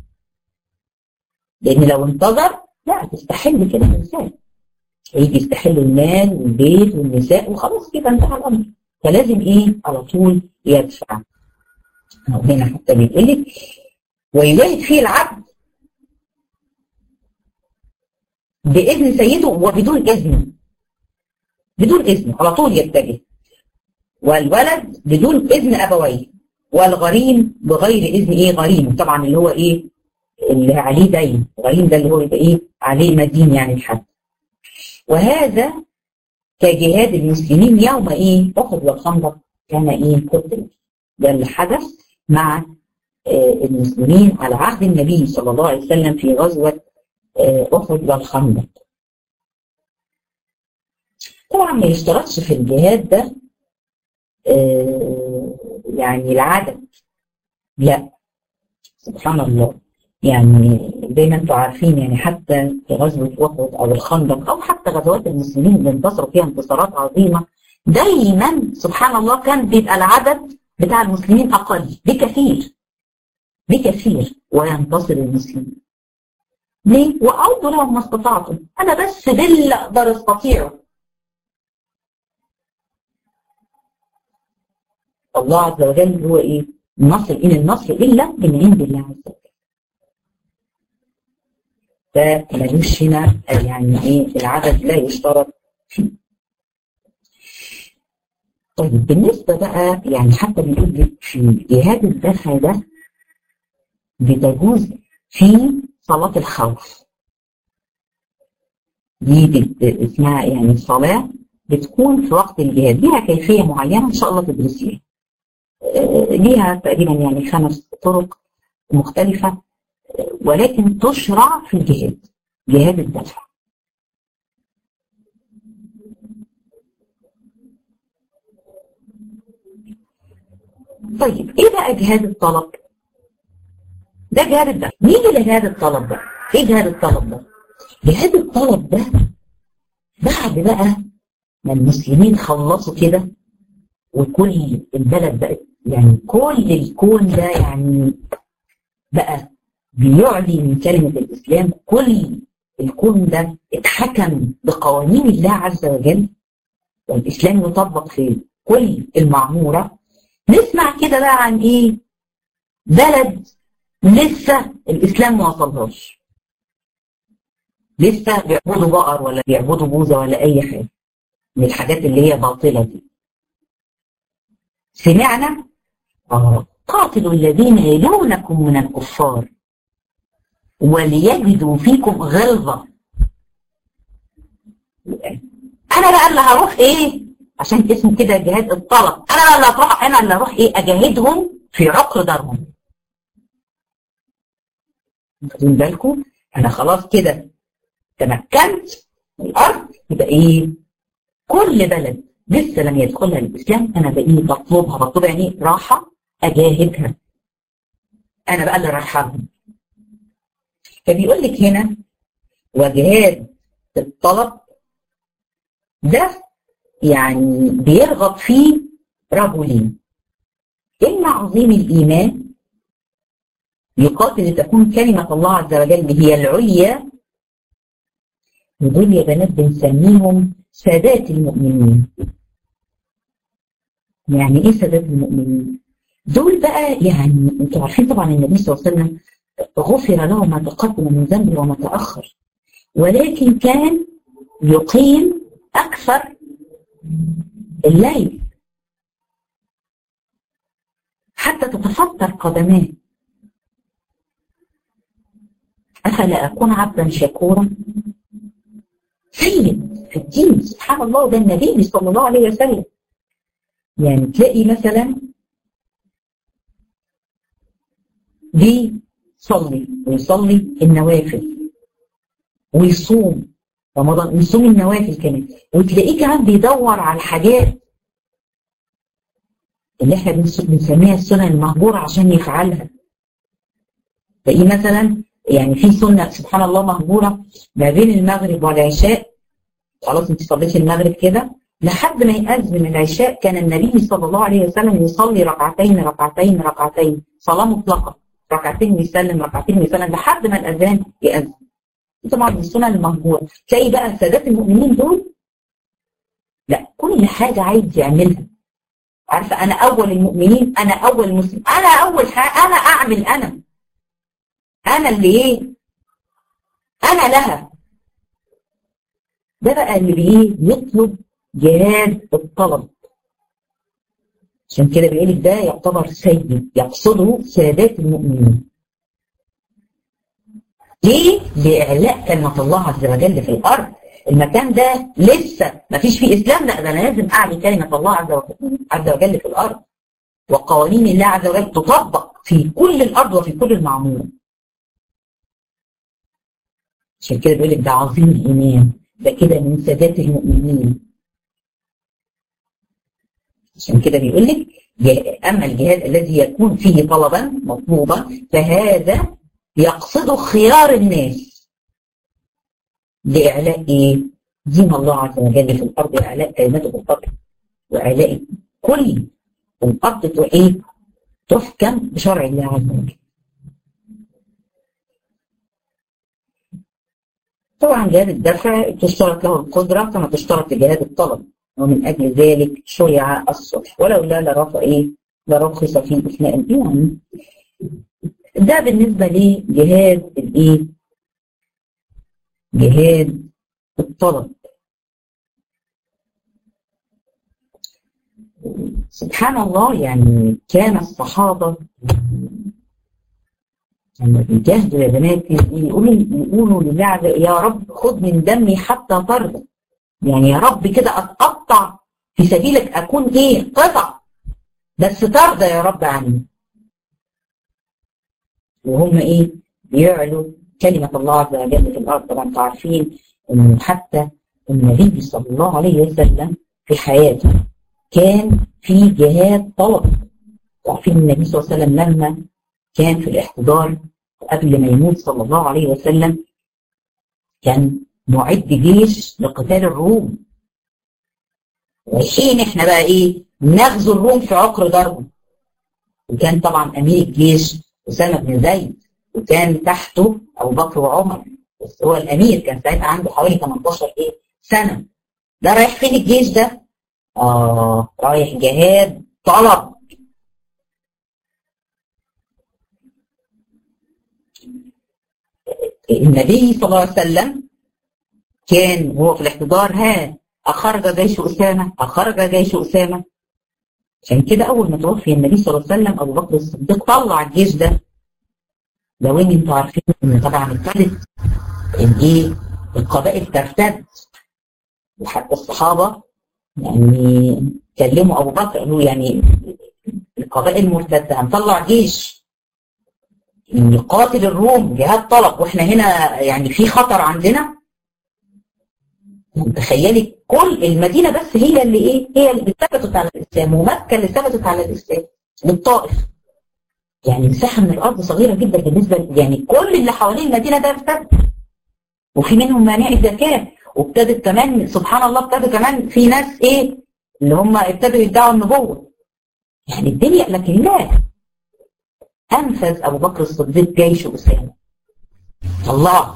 لان لو انتظر لا تستحل كده الانسان هيجي يستحل المال والبيت والنساء وخلاص كده انتهى الامر فلازم ايه على طول يدفع هنا حتى بيقول لك ويجاهد فيه العبد بإذن سيده وبدون إذنه بدون إذنه على طول يتجه والولد بدون إذن أبويه والغريم بغير إذن إيه غريم طبعا اللي هو إيه اللي عليه دين غريم ده اللي هو يبقى إيه عليه مدين يعني الحد وهذا كجهاد المسلمين يوم إيه أحد والخندق كان إيه قتل ده اللي حدث مع المسلمين على عهد النبي صلى الله عليه وسلم في غزوة أحد والخندق طبعا ما يشترطش في الجهاد ده يعني العدد لا سبحان الله يعني زي ما انتم عارفين يعني حتى في غزوة أحد أو الخندق أو حتى غزوات المسلمين اللي انتصروا فيها انتصارات عظيمة دايما سبحان الله كان بيبقى العدد بتاع المسلمين أقل بكثير بكثير وينتصر المسلمين ليه؟ وأعودوا لهم ما استطعتم أنا بس باللي أقدر أستطيعه الله عز وجل هو إيه؟ النصر إن النصر إلا من عند الله عز وجل فملوش هنا يعني ايه العدد لا يشترط فيه طيب بالنسبة بقى يعني حتى بيقول لك في جهاد الدفع ده بتجوز في صلاة الخوف دي اسمها يعني صلاة بتكون في وقت الجهاد ليها كيفية معينة إن شاء الله تدرسيها ليها تقريبا يعني خمس طرق مختلفة ولكن تشرع في الجهاد جهاد الدفع طيب ايه بقى جهاد الطلب ده جهاد الدفع نيجي لجهاد الطلب ده ايه جهاد الطلب ده جهاد الطلب ده بعد بقى ما المسلمين خلصوا كده وكل البلد بقت يعني كل الكون ده يعني بقى بيعلي من كلمة الإسلام كل الكون ده اتحكم بقوانين الله عز وجل والإسلام يطبق في كل المعمورة نسمع كده بقى عن إيه بلد لسه الإسلام ما وصلهاش لسه بيعبدوا بقر ولا بيعبدوا بوزة ولا أي حاجة من الحاجات اللي هي باطلة دي سمعنا آه قاتلوا الذين يلونكم من الكفار وليجدوا فيكم غلظة انا بقى اللي هروح ايه عشان اسم كده جهاد الطلب انا بقى اللي هروح انا اللي هروح ايه اجاهدهم في عقر دارهم واخدين بالكم انا خلاص كده تمكنت من الارض يبقى ايه كل بلد لسه لم يدخلها الاسلام انا بقى ايه بطلبها بطلب يعني راحه اجاهدها انا بقى اللي رايحاهم فبيقول لك هنا وجهاد الطلب ده يعني بيرغب فيه رجلين إما عظيم الإيمان يقاتل لتكون كلمة الله عز وجل هي العليا ودول يا بنات بنسميهم سادات المؤمنين يعني ايه سادات المؤمنين دول بقى يعني انتوا عارفين طبعا النبي صلى الله عليه وسلم غفر له ما تقدم من ذنبه وما تأخر ولكن كان يقيم أكثر الليل حتى تتفطر قدماه أفلا أكون عبدا شكورا سيد في الدين سبحان الله ده النبي صلى الله عليه وسلم يعني تلاقي مثلا بيصلي ويصلي النوافل ويصوم رمضان ويصوم النوافل كمان وتلاقيه كمان بيدور على الحاجات اللي احنا بنسميها السنن المهجورة عشان يفعلها تلاقيه مثلا يعني في سنة سبحان الله مهجورة ما بين المغرب والعشاء خلاص انت صليتي المغرب كده لحد ما يأذن العشاء كان النبي صلى الله عليه وسلم يصلي ركعتين ركعتين ركعتين صلاة مطلقة ركعتين ويسلم ركعتين ويسلم لحد ما الأذان يأذن طبعا من السنن المهجورة تلاقي بقى سادات المؤمنين دول لا كل حاجة عايز يعملها عارفة أنا أول المؤمنين أنا أول مسلم أنا أول حاجة أنا أعمل أنا أنا اللي إيه أنا لها ده بقى اللي بإيه يطلب جهاد الطلب عشان كده بيقول لك ده يعتبر سيد يقصده سادات المؤمنين ليه؟ لإعلاء كلمة الله عز وجل في الأرض المكان ده لسه ما فيش فيه إسلام لا ده أنا لازم أعلي كلمة الله عز وجل, عز وجل في الأرض وقوانين الله عز وجل تطبق في كل الأرض وفي كل المعمور عشان كده بيقول لك ده عظيم الإيمان ده كده من سادات المؤمنين عشان كده بيقول لك اما الجهاد الذي يكون فيه طلبا مطلوبا فهذا يقصد خيار الناس لاعلاء ايه؟ دين الله عز وجل في الارض اعلاء كلمته في الارض واعلاء كل الارض ايه؟ تحكم بشرع الله عز وجل طبعا جهاد الدفع تشترط له القدرة كما تشترط لجهاد الطلب ومن أجل ذلك شرع الصلح ولولا لرفع إيه لرخص في أثناء الإيمان ده بالنسبة لجهاد الإيه جهاد الطلب سبحان الله يعني كان الصحابة لما بيجاهدوا يا بنات يقولوا يقولوا لله يا رب خذ من دمي حتى ترضى يعني يا رب كده اتقطع في سبيلك اكون ايه قطع بس ترضى يا رب عني وهم ايه بيعلوا كلمة الله عز وجل في الارض طبعا انتوا عارفين ان حتى النبي صلى الله عليه وسلم في حياته كان في جهاد طلب عارفين النبي صلى الله عليه وسلم لما كان في الاحتضار قبل ما يموت صلى الله عليه وسلم كان معد جيش لقتال الروم رايحين احنا بقى ايه نغزو الروم في عقر ضربه وكان طبعا امير الجيش اسامه بن زيد وكان تحته ابو بكر وعمر بس هو الامير كان ساعتها عنده حوالي 18 ايه سنه ده رايح فين الجيش ده؟ اه رايح جهاد طلب النبي صلى الله عليه وسلم كان وهو في الاحتضار ها أخرج جيش أسامة أخرج جيش أسامة عشان كده أول ما توفي النبي صلى الله عليه وسلم أبو بكر الصديق طلع الجيش ده لو إن أنتوا عارفين إن طبعا ابتدت الإيه القبائل ترتد وحتى الصحابة يعني كلموا أبو بكر قالوا يعني القبائل مرتدة هنطلع جيش يقاتل الروم جهاد طلب واحنا هنا يعني في خطر عندنا تخيلي كل المدينة بس هي اللي ايه هي اللي ثبتت على الاسلام ومكة اللي ثبتت على الاسلام والطائف يعني مساحة من الارض صغيرة جدا بالنسبة يعني كل اللي حوالين المدينة ده ارتد وفي منهم مانع الزكاة وابتدت كمان سبحان الله ابتدى كمان في ناس ايه اللي هم ابتدوا يدعوا النبوة يعني الدنيا لكن لا أنفذ أبو بكر الصديق جيش أسامة الله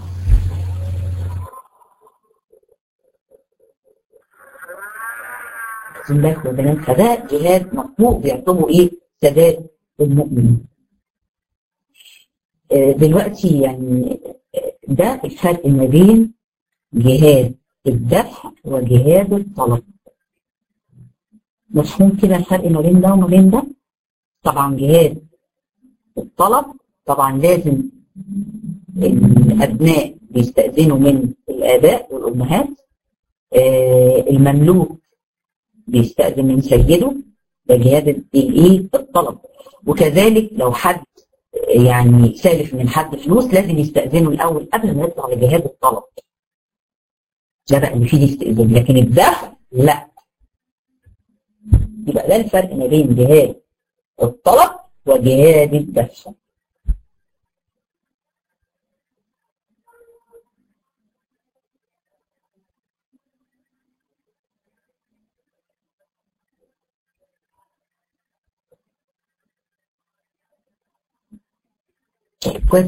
بالك وبنات فده جهاد مطلوب بيعتبروا ايه سداد المؤمنين دلوقتي يعني ده الفرق ما بين جهاد الدفع وجهاد الطلب مفهوم كده الفرق ما بين ده وما بين ده طبعا جهاد الطلب طبعا لازم الأبناء بيستأذنوا من الآباء والأمهات آه المملوك بيستأذن من سيده ده جهاد الايه الطلب وكذلك لو حد يعني سالف من حد فلوس لازم يستأذنه الأول قبل ما يطلع لجهاد الطلب ده بقى اللي فيه استئذان لكن الدفع لا يبقى ده الفرق ما بين جهاد الطلب وجهاد الدفع كويس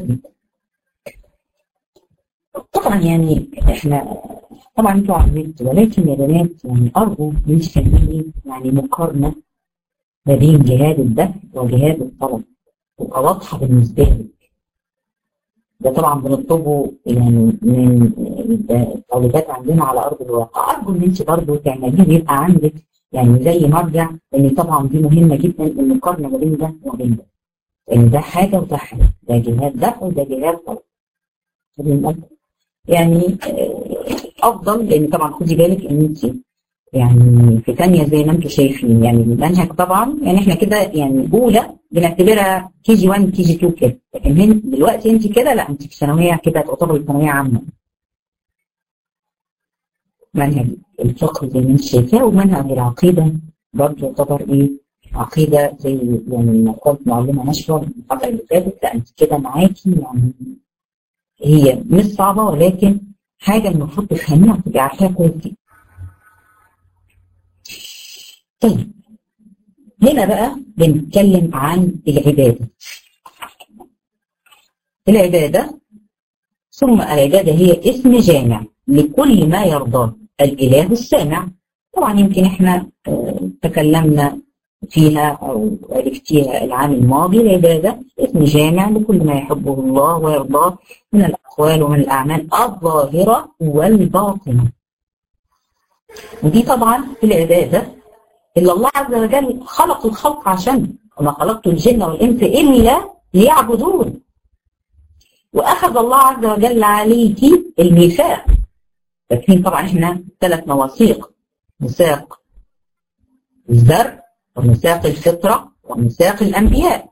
طبعا يعني احنا طبعا انتوا عارفين ولكن يا بنات يعني ارجو من تعملي يعني مقارنه ما بين جهاد الدفع وجهاد الطلب تبقى واضحه بالنسبه لك ده طبعا بنطلبه يعني من الطالبات عندنا على ارض الواقع ارجو ان انت برضه تعمليه يبقى عندك يعني زي مرجع لان طبعا دي مهمه جدا المقارنه ما بين ده وبين ده لان ده حاجه وده حاجه ده جهاد دفع وده جهاد طلب يعني افضل لان طبعا خدي بالك ان انت يعني في ثانيه زي ما انتم شايفين يعني المنهج طبعا يعني احنا كده يعني اولى بنعتبرها كي جي 1 كي جي 2 كده لكن هن دلوقتي انت كده لا انت في ثانويه كده تعتبر ثانويه عامه منهج الفقه زي ما انت شايفاه ومنهج العقيده برضه يعتبر ايه عقيده زي يعني ما قلت معلمه نشوه الحلقه اللي فاتت لا انت كده معاكي يعني هي مش صعبه ولكن حاجه المفروض تفهميها وتبقي عارفاها كويس جدا. طيب هنا بقى بنتكلم عن العباده. العباده ثم العباده هي اسم جامع لكل ما يرضاه الاله السامع. طبعا يمكن احنا تكلمنا فيها أو عرفتيها العام الماضي العبادة اسم جامع لكل ما يحبه الله ويرضاه من الأقوال ومن الأعمال الظاهرة والباطنة ودي طبعا في العبادة إلا الله عز وجل خلق الخلق عشان وما خلقت الجن والإنس إلا ليعبدون وأخذ الله عز وجل عليك الميثاق فاكرين طبعا احنا ثلاث مواثيق ميثاق الزرع وميثاق الفطرة وميثاق الأنبياء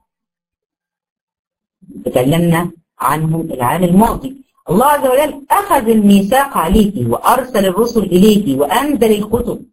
تكلمنا عنهم العام الماضي الله عز وجل أخذ الميثاق عليك وأرسل الرسل إليك وأنزل الكتب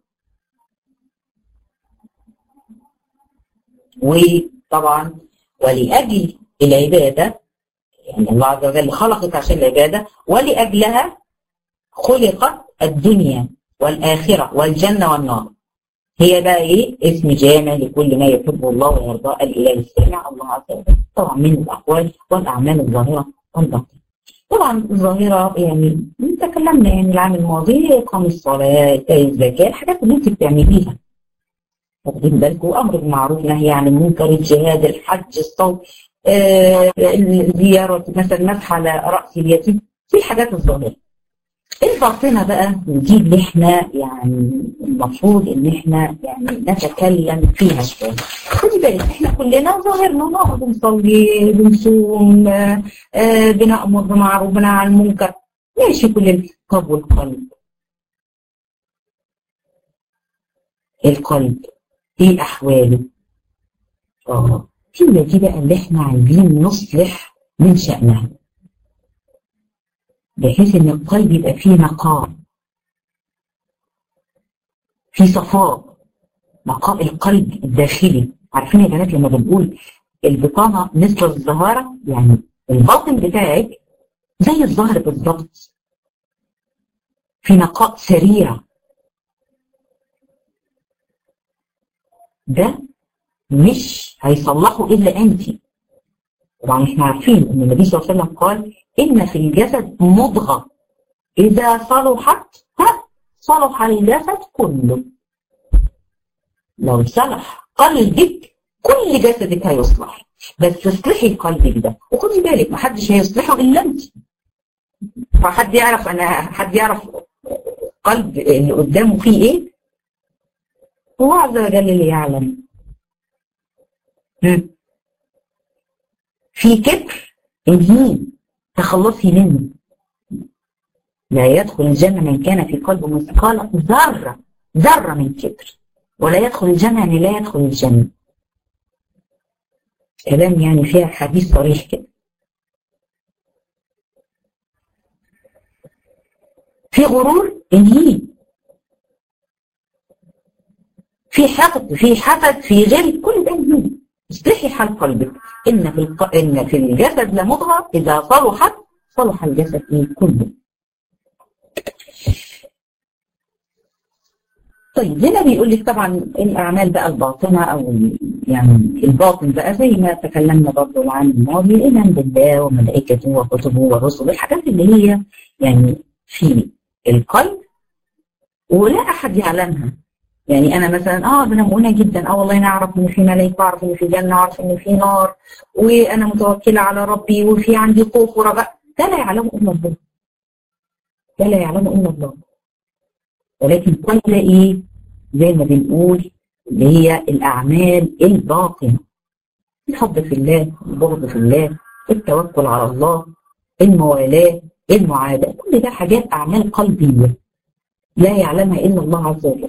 وطبعا ولأجل العبادة يعني الله عز وجل خلقك عشان العبادة ولأجلها خلقت الدنيا والآخرة والجنة والنار هي بقى ايه اسم جامع لكل ما يحبه الله ويرضاه الاله السامع الله عز وجل طبعا من الاقوال والاعمال الظاهره والباطنه طبعا الظاهره يعني تكلمنا يعني العام الماضي اقام الصلاه ايتاء الزكاه الحاجات اللي انت بتعمليها واخدين بالكم امر بالمعروف نهي عن المنكر الجهاد الحج الصوم آه زياره مثلا مسح على راس اليتيم في الحاجات الظاهره الباطنة بقى ودي اللي احنا يعني المفروض ان احنا يعني نتكلم فيها شوية خدي بالك احنا كلنا ظاهرنا نقعد بنصلي بنصوم آه آه بنأمر بمعروف بنهى عن المنكر ماشي كلنا طب والقلب القلب ايه احواله اه هي دي بقى اللي احنا عايزين نصلح من شأنها بحيث ان القلب يبقى فيه نقاء في صفاء نقاء القلب الداخلي عارفين يا بنات لما بنقول البطانه مثل الزهاره يعني الباطن بتاعك زي الظهر بالظبط في نقاء سريع ده مش هيصلحه الا انت طبعا احنا عارفين ان النبي صلى الله عليه وسلم قال ان في الجسد مضغه اذا صلحت ها صلح الجسد كله لو صلح قلبك كل جسدك هيصلح بس اصلحي قلبك ده وخدي بالك ما حدش هيصلحه الا انت فحد يعرف انا حد يعرف قلب اللي قدامه فيه ايه هو عز وجل اللي يعلم في كبر انهيه تخلصي منه لا يدخل الجنة من كان في قلبه مثقال ذرة ذرة من كبر ولا يدخل الجنة يعني لا يدخل الجنة كلام يعني فيها حديث صريح كده في غرور انهيه في حقد في حسد في غل كل ده انهيه اصلحي حال قلبك ان في الق... ان في الجسد لمضغه اذا صلحت صلح الجسد ايه كله طيب هنا بيقول لك طبعا الاعمال بقى الباطنه او يعني الباطن بقى زي ما تكلمنا برضه العام الماضي الايمان بالله وملائكته وكتبه ورسله الحاجات اللي هي يعني في القلب ولا احد يعلمها يعني انا مثلا اه انا مؤمنه جدا اه والله انا اعرف ان في ملائكه اعرف ان في جنه اعرف ان في نار وانا متوكله على ربي وفي عندي خوف ورجاء ده لا يعلمه الا الله ده لا يعلمه الا الله ولكن كل ايه زي ما بنقول اللي هي الاعمال الباطنه الحب في الله البغض في الله التوكل على الله الموالاه المعاداه كل ده حاجات اعمال قلبيه لا يعلمها الا الله عز وجل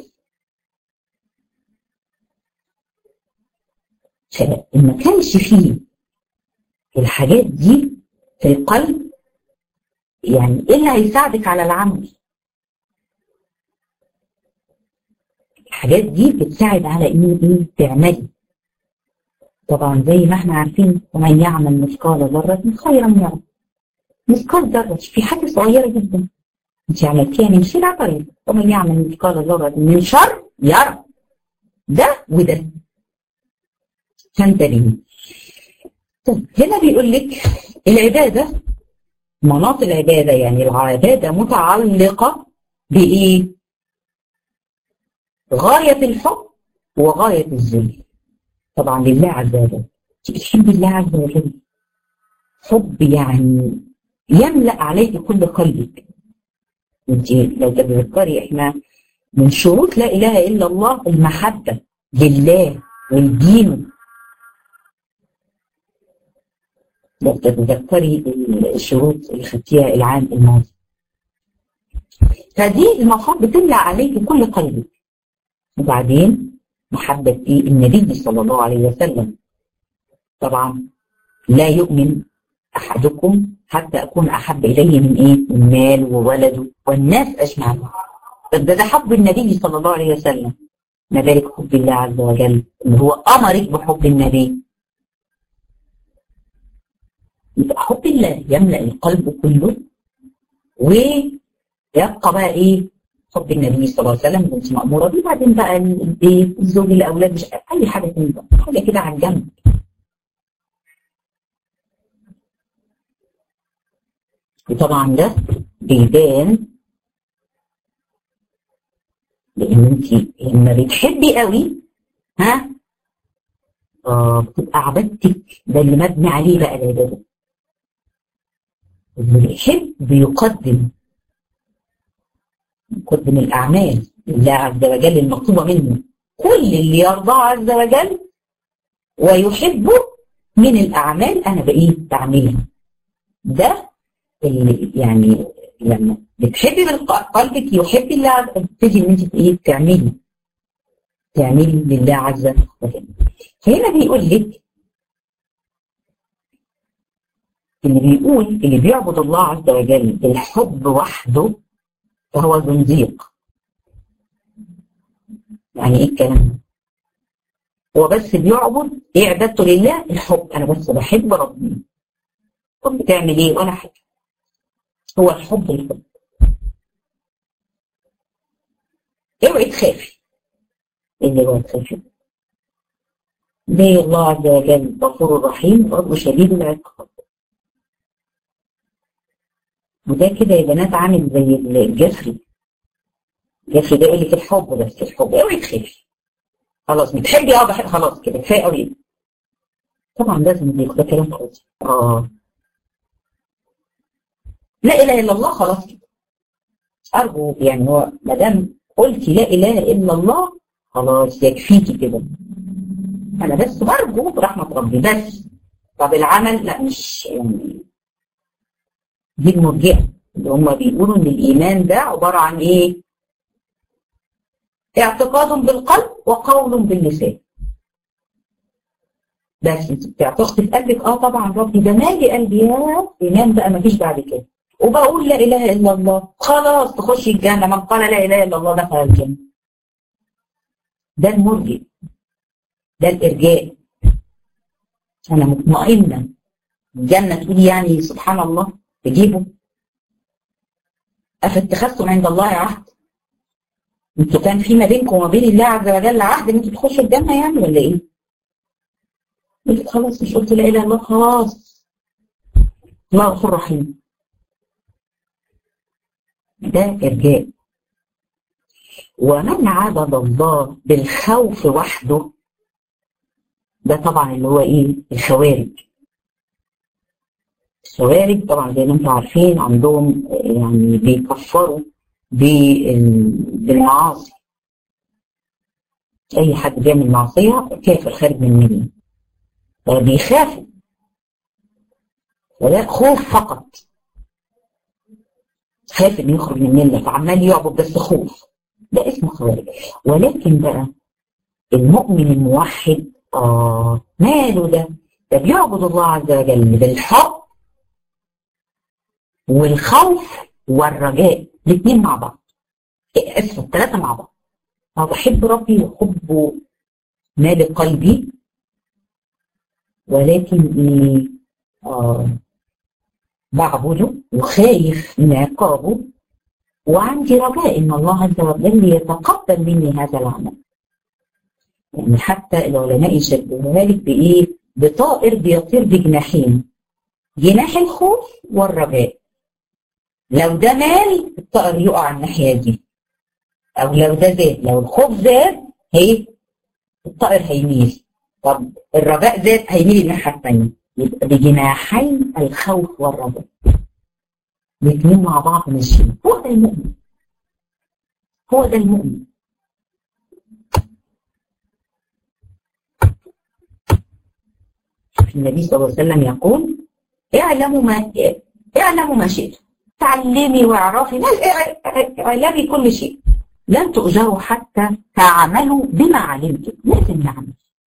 فإن ما كانش فيه الحاجات دي في القلب يعني ايه اللي هيساعدك على العمل؟ الحاجات دي بتساعد على ان ايه تعملي طبعا زي ما احنا عارفين ومن يعمل مثقال ذرة خيرا يرى مثقال ذرة في حاجة صغيرة جدا انت عملتيها من خير عطري ومن يعمل مثقال ذرة من شر يرى ده وده فانتبهي طيب هنا بيقول لك العبادة مناط العبادة يعني العبادة متعلقة بإيه؟ غاية الحب وغاية الذل طبعا لله عز وجل بتحب الله عز وجل حب يعني يملأ عليك كل قلبك انت لو تتذكري احنا من شروط لا اله الا الله المحبه لله والدين لو تتذكري الشروط اللي خدتيها العام الماضي فدي المفروض بتملأ عليك كل قلبك وبعدين محبة النبي صلى الله عليه وسلم طبعا لا يؤمن أحدكم حتى أكون أحب إليه من إيه؟ من مال وولده والناس أجمعين ده ده حب النبي صلى الله عليه وسلم ما بالك حب الله عز وجل اللي هو أمرك بحب النبي يبقى حب الله يملأ القلب كله ويبقى بقى إيه حب النبي صلى الله عليه وسلم كنت مأمورة بيه بعدين بقى البيت الزوج الأولاد مش أي حاجة تانية حاجة كده على الجنب وطبعا ده بيبان لان انت لما بتحبي قوي ها اه بتبقى عبادتك ده اللي مبني عليه بقى العباده اللي بيحب بيقدم يقدم الاعمال لله عز وجل المطلوبه منه كل اللي يرضاه عز وجل ويحبه من الاعمال انا بايه بعملها ده اللي يعني لما بتحبي من قلبك يحب الله تبتدي ان انت ايه تعملي تعملي لله عز وجل فهنا بيقول لك اللي بيقول اللي بيعبد الله عز وجل بالحب وحده فهو زنديق يعني ايه الكلام هو بس بيعبد ايه عبادته لله الحب انا بس بحب ربنا طب بتعمل ايه ولا حاجه هو الحب الحب اوعي تخافي اللي هو تخافي ليه الله عز وجل غفور رحيم رب شديد العقاب وده كده يا بنات عامل زي الجسري الجسري ده يقول لك الحب بس الحب اوعي تخافي خلاص بتحبي اه بحب خلاص كده كفايه قوي طبعا لازم ده كلام فاضي اه لا اله الا الله خلاص كده ارجو يعني هو ما دام قلتي لا اله الا الله خلاص يكفيكي كده انا بس برجو برحمه ربي بس طب العمل لا مش يعني دي المرجئه اللي هم بيقولوا ان الايمان ده عباره عن ايه؟ اعتقاد بالقلب وقول باللسان بس انت بتعتقدي في قلبك اه طبعا ربي ده مالي قلبي يا ايمان بقى ما فيش بعد كده وبقول لا اله الا الله خلاص تخشي الجنه من قال لا اله الا الله دخل الجنه ده المرجئ ده الارجاء انا مطمئنه الجنه تقول يعني سبحان الله تجيبه افاتخذتم عند الله عهد انتوا كان في ما بينكم وما بين الله عز وجل عهد ان انتوا تخشوا الجنه يعني ولا ايه؟ قلت خلاص مش قلت لا اله الا الله خلاص الله غفور رحيم ده ارجاء ومن عبد الله بالخوف وحده ده طبعا اللي هو ايه الخوارج الخوارج طبعا زي ما انتم عارفين عندهم يعني بيكفروا بالمعاصي اي حد بيعمل معصيه كافر خارج من المله بيخافوا ولا خوف فقط خاف انه يخرج من المله فعمال يعبد بس خوف ده اسمه خوارج ولكن بقى المؤمن الموحد اه ماله ده ده بيعبد الله عز وجل بالحب والخوف والرجاء الاثنين مع بعض اسف الثلاثه مع بعض أنا بحب ربي وحبه مال قلبي ولكن إيه آه بعبده وخايف من عقابه وعندي رجاء ان الله عز وجل يتقبل مني هذا العمل يعني حتى العلماء يشبهوها لك بايه بطائر بيطير بجناحين جناح الخوف والرجاء لو ده مال الطائر يقع الناحيه دي او لو ده زاد لو الخوف زاد هي الطائر هيميل طب الرجاء زاد هيميل الناحيه الثانيه يبقى بجناحين الخوف والرجاء الاثنين مع بعض ماشيين هو ده المؤمن هو ده المؤمن النبي صلى الله عليه وسلم يقول اعلموا ما اعلموا ما شئتم تعلمي واعرفي اعلمي كل شيء لن تؤجروا حتى تعملوا بما علمتم لازم نعمل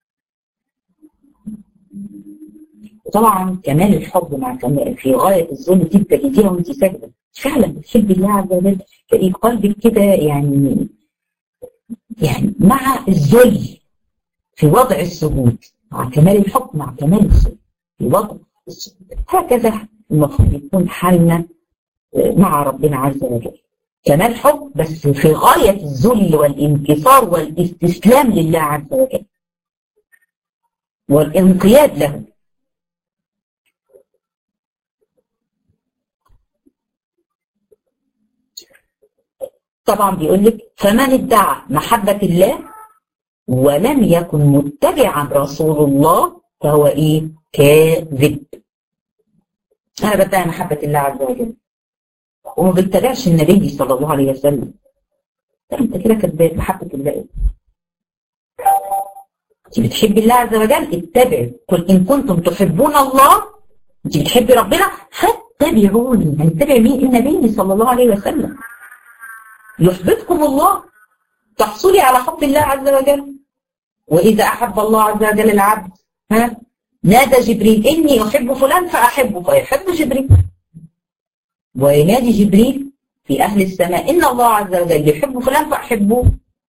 طبعا كمال الحب مع كمال في غايه الظلم دي بتجديها وانت ساجده فعلا بتحبي الله عز وجل تلاقي قلبك كده يعني يعني مع الذل في وضع السجود مع كمال الحب مع كمال الذل في وضع السجود هكذا المفروض يكون حالنا مع ربنا عز وجل كمال حب بس في غايه الذل والانكسار والاستسلام لله عز وجل والانقياد له طبعا بيقول لك فمن ادعى محبة الله ولم يكن متبعا رسول الله فهو ايه كاذب انا بدعي محبة الله عز وجل وما بتبعش النبي صلى الله عليه وسلم انت كده كذاب محبة الله ايه انت بتحبي الله عز وجل اتبعي قل ان كنتم تحبون الله انت بتحبي ربنا فاتبعوني هنتبع مين النبي صلى الله عليه وسلم يحببكم الله تحصلي على حب الله عز وجل وإذا أحب الله عز وجل العبد ها نادى جبريل إني أحب فلان فأحبه فيحب جبريل وينادي جبريل في أهل السماء إن الله عز وجل يحب فلان فأحبه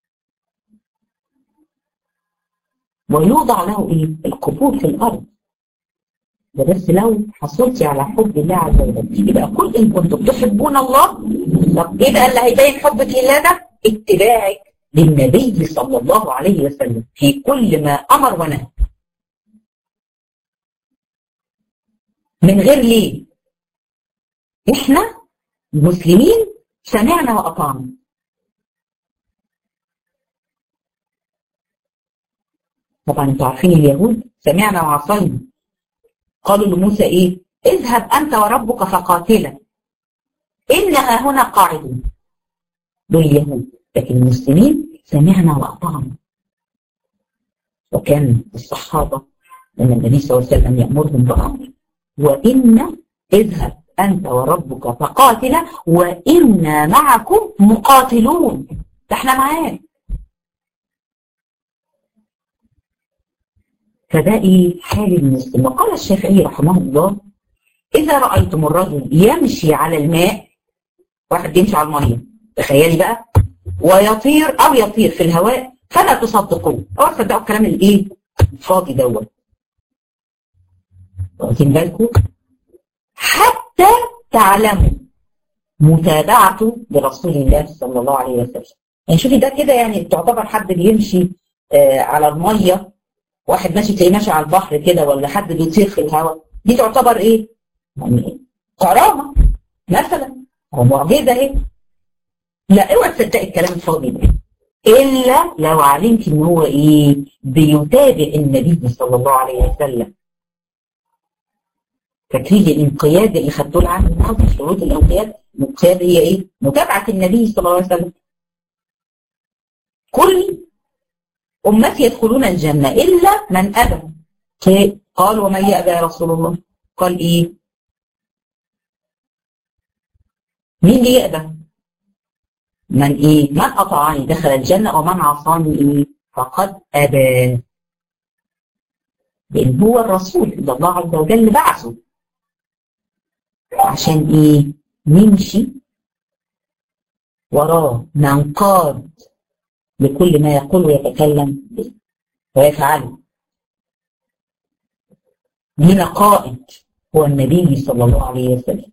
ويوضع له إيه؟ القبول في الأرض ده بس لو حصلتي على حب الله عز وجل يبقى كل إن كنتم تحبون الله طب إيه بقى اللي هيبين حبك لله ده؟ اتباعك للنبي صلى الله عليه وسلم في كل ما أمر ونهى من غير ليه احنا المسلمين سمعنا وأطعنا طبعا انتوا عارفين اليهود سمعنا وعصينا قالوا لموسى ايه اذهب انت وربك فقاتلا انها هنا قاعدون دول اليهود لكن المسلمين سمعنا واطعنا وكان الصحابه لما النبي صلى الله عليه وسلم يامرهم بامر وان اذهب انت وربك فقاتلا وانا معكم مقاتلون ده احنا معاك فده ايه حال المسلم وقال الشافعي رحمه الله اذا رايتم الرجل يمشي على الماء واحد يمشي على الميه تخيلي بقى ويطير او يطير في الهواء فلا تصدقوه او تصدقوا الكلام الايه الفاضي دوت واخدين بالكم حتى تعلموا متابعته لرسول الله صلى الله عليه وسلم يعني شوفي ده كده يعني تعتبر حد بيمشي آه على الميه واحد ماشي تلاقيه ماشي على البحر كده ولا حد بيطير في الهواء دي تعتبر ايه؟ يعني كرامه مثلا او معجزه اهي لا اوعى تصدقي الكلام الفاضي ده الا لو علمت ان هو ايه؟ بيتابع النبي صلى الله عليه وسلم فاكرين الانقياد اللي خدتوه العام الماضي شروط الانقياد الانقياد هي ايه؟ متابعه النبي صلى الله عليه وسلم كل أمتي يدخلون الجنة إلا من أبى قال ومن يأبى يا رسول الله قال إيه مين اللي يأبى من إيه من أطاعني دخل الجنة ومن عصاني إيه فقد أبى لأن هو الرسول اللي الله عز وجل بعثه عشان إيه نمشي وراه ننقاد لكل ما يقول ويتكلم به ويفعله لنا قائد هو النبي صلى الله عليه وسلم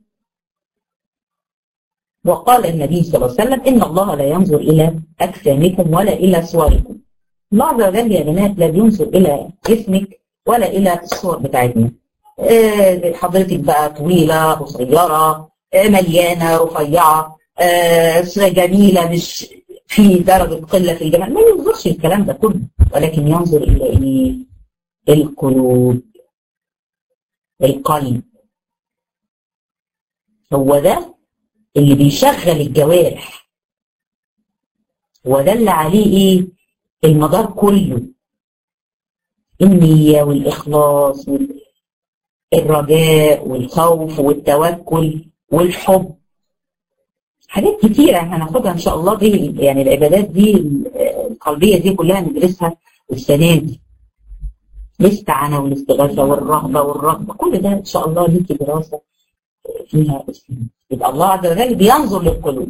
وقال النبي صلى الله عليه وسلم إن الله لا ينظر إلى أجسامكم ولا إلى صوركم الله عز وجل يا بنات لا بينظر إلى جسمك ولا إلى الصور بتاعتنا آه حضرتك بقى طويلة قصيرة آه مليانة رفيعة آه جميلة مش في درجة قلة في الجمال ما ينظرش الكلام ده كله ولكن ينظر إلى إيه القلوب القلب هو ده اللي بيشغل الجوارح هو ده اللي عليه ايه المدار كله النية والإخلاص والرجاء والخوف والتوكل والحب حاجات كتيرة هناخدها إن شاء الله دي يعني العبادات دي القلبية دي كلها ندرسها السنة دي الاستعانة والاستغاثة والرغبة والرغبة كل ده إن شاء الله ليكي دراسة فيها اسلام يبقى الله عز وجل بينظر للقلوب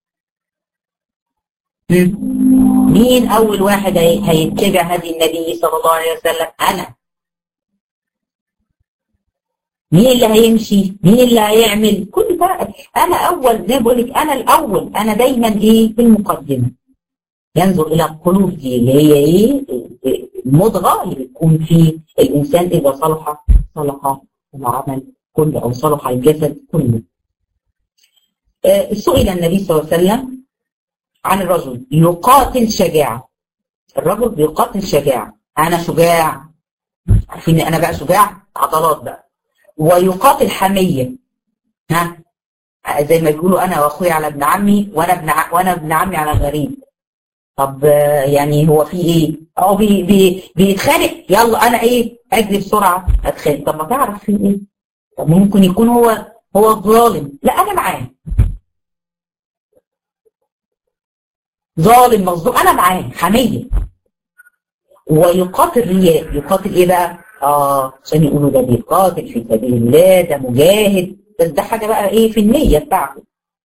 مين أول واحد هيتبع هدي النبي صلى الله عليه وسلم أنا مين اللي هيمشي مين اللي هيعمل كل ده أنا أول زي بقول لك أنا الأول أنا دايما إيه في المقدمة ينظر إلى القلوب دي اللي هي إيه المضغة اللي بتكون في الإنسان إذا صلح صلح العمل كله أو صلح الجسد كله آه سئل النبي صلى الله عليه وسلم عن الرجل يقاتل شجاعة الرجل بيقاتل شجاعة أنا شجاع عارفين أنا بقى شجاع عضلات بقى ويقاتل حمية ها زي ما بيقولوا أنا وأخوي على ابن عمي وأنا ابن ع... وأنا ابن عمي على غريب طب يعني هو في ايه؟ اه بي بي بيتخانق يلا انا ايه؟ اجري بسرعه اتخانق طب ما تعرف في ايه؟ طب ممكن يكون هو هو الظالم لا انا معاه ظالم مظلوم انا معاه حميه ويقاتل رياء يقاتل ايه بقى؟ اه عشان يقولوا ده بيقاتل في سبيل الله ده مجاهد بس ده حاجه بقى ايه في النيه بتاعته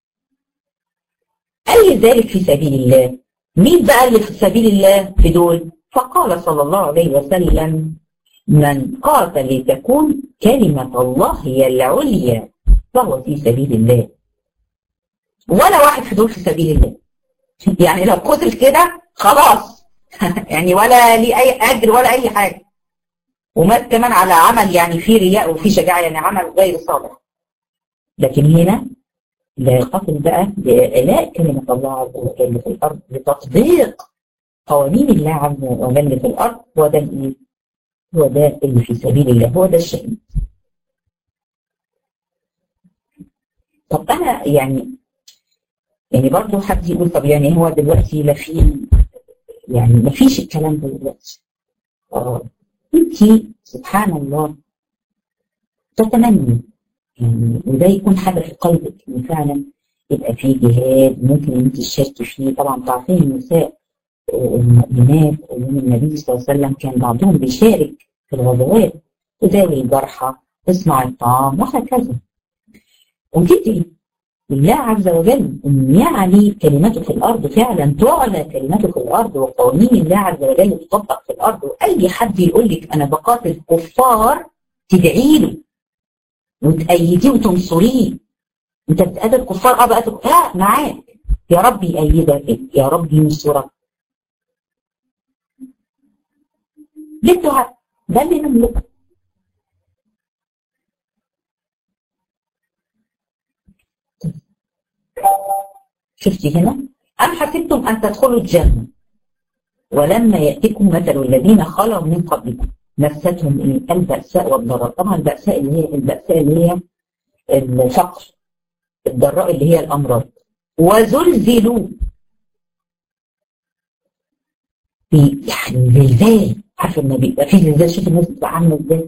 اي ذلك في سبيل الله مين بقى اللي في سبيل الله في دول فقال صلى الله عليه وسلم من قاتل لتكون كلمة الله هي العليا فهو في سبيل الله ولا واحد في دول في سبيل الله يعني لو قتل كده خلاص يعني ولا ليه أي أجر ولا أي حاجة ومات كمان على عمل يعني فيه رياء وفيه شجاعة يعني عمل غير صالح لكن هنا لا يقاتل بقى لإعلاء كلمة الله عز وجل في الأرض لتطبيق قوانين الله عز وجل في الأرض هو ده الإيه؟ هو ده اللي في سبيل الله هو ده الشهيد. طب أنا يعني يعني برضه حد يقول طب يعني هو دلوقتي لا في يعني ما فيش الكلام ده دلوقتي. اه انت سبحان الله تتمني يعني وده يكون حاجه في قلبك ان فعلا يبقى في جهاد ممكن انت تشاركي فيه طبعا تعرفين النساء المؤمنات ايام النبي صلى الله عليه وسلم كان بعضهم بيشارك في الغزوات تداوي الجرحى تصنع الطعام وهكذا وتدعي لله عز وجل ان يعلي كلمته في الارض فعلا تعلى كلمته في الارض وقوانين الله عز وجل تطبق في الارض واي حد يقول لك انا بقاتل كفار تدعي له وتأيديه وتنصريه انت بتقابل كفار اه بقى لا معاك يا رب يأيدك يا رب ينصرك للدعاء ده اللي نملكه شفتي هنا أم حسبتم أن تدخلوا الجنة ولما يأتكم مثل الذين خلوا من قبلكم مستهم البأساء والضراء طبعا البأساء اللي هي البأساء اللي هي الفقر الضراء اللي هي الأمراض وزلزلوا في يعني زلزال عارف لما بيبقى في زلزال شوف الناس بتبقى عامله ازاي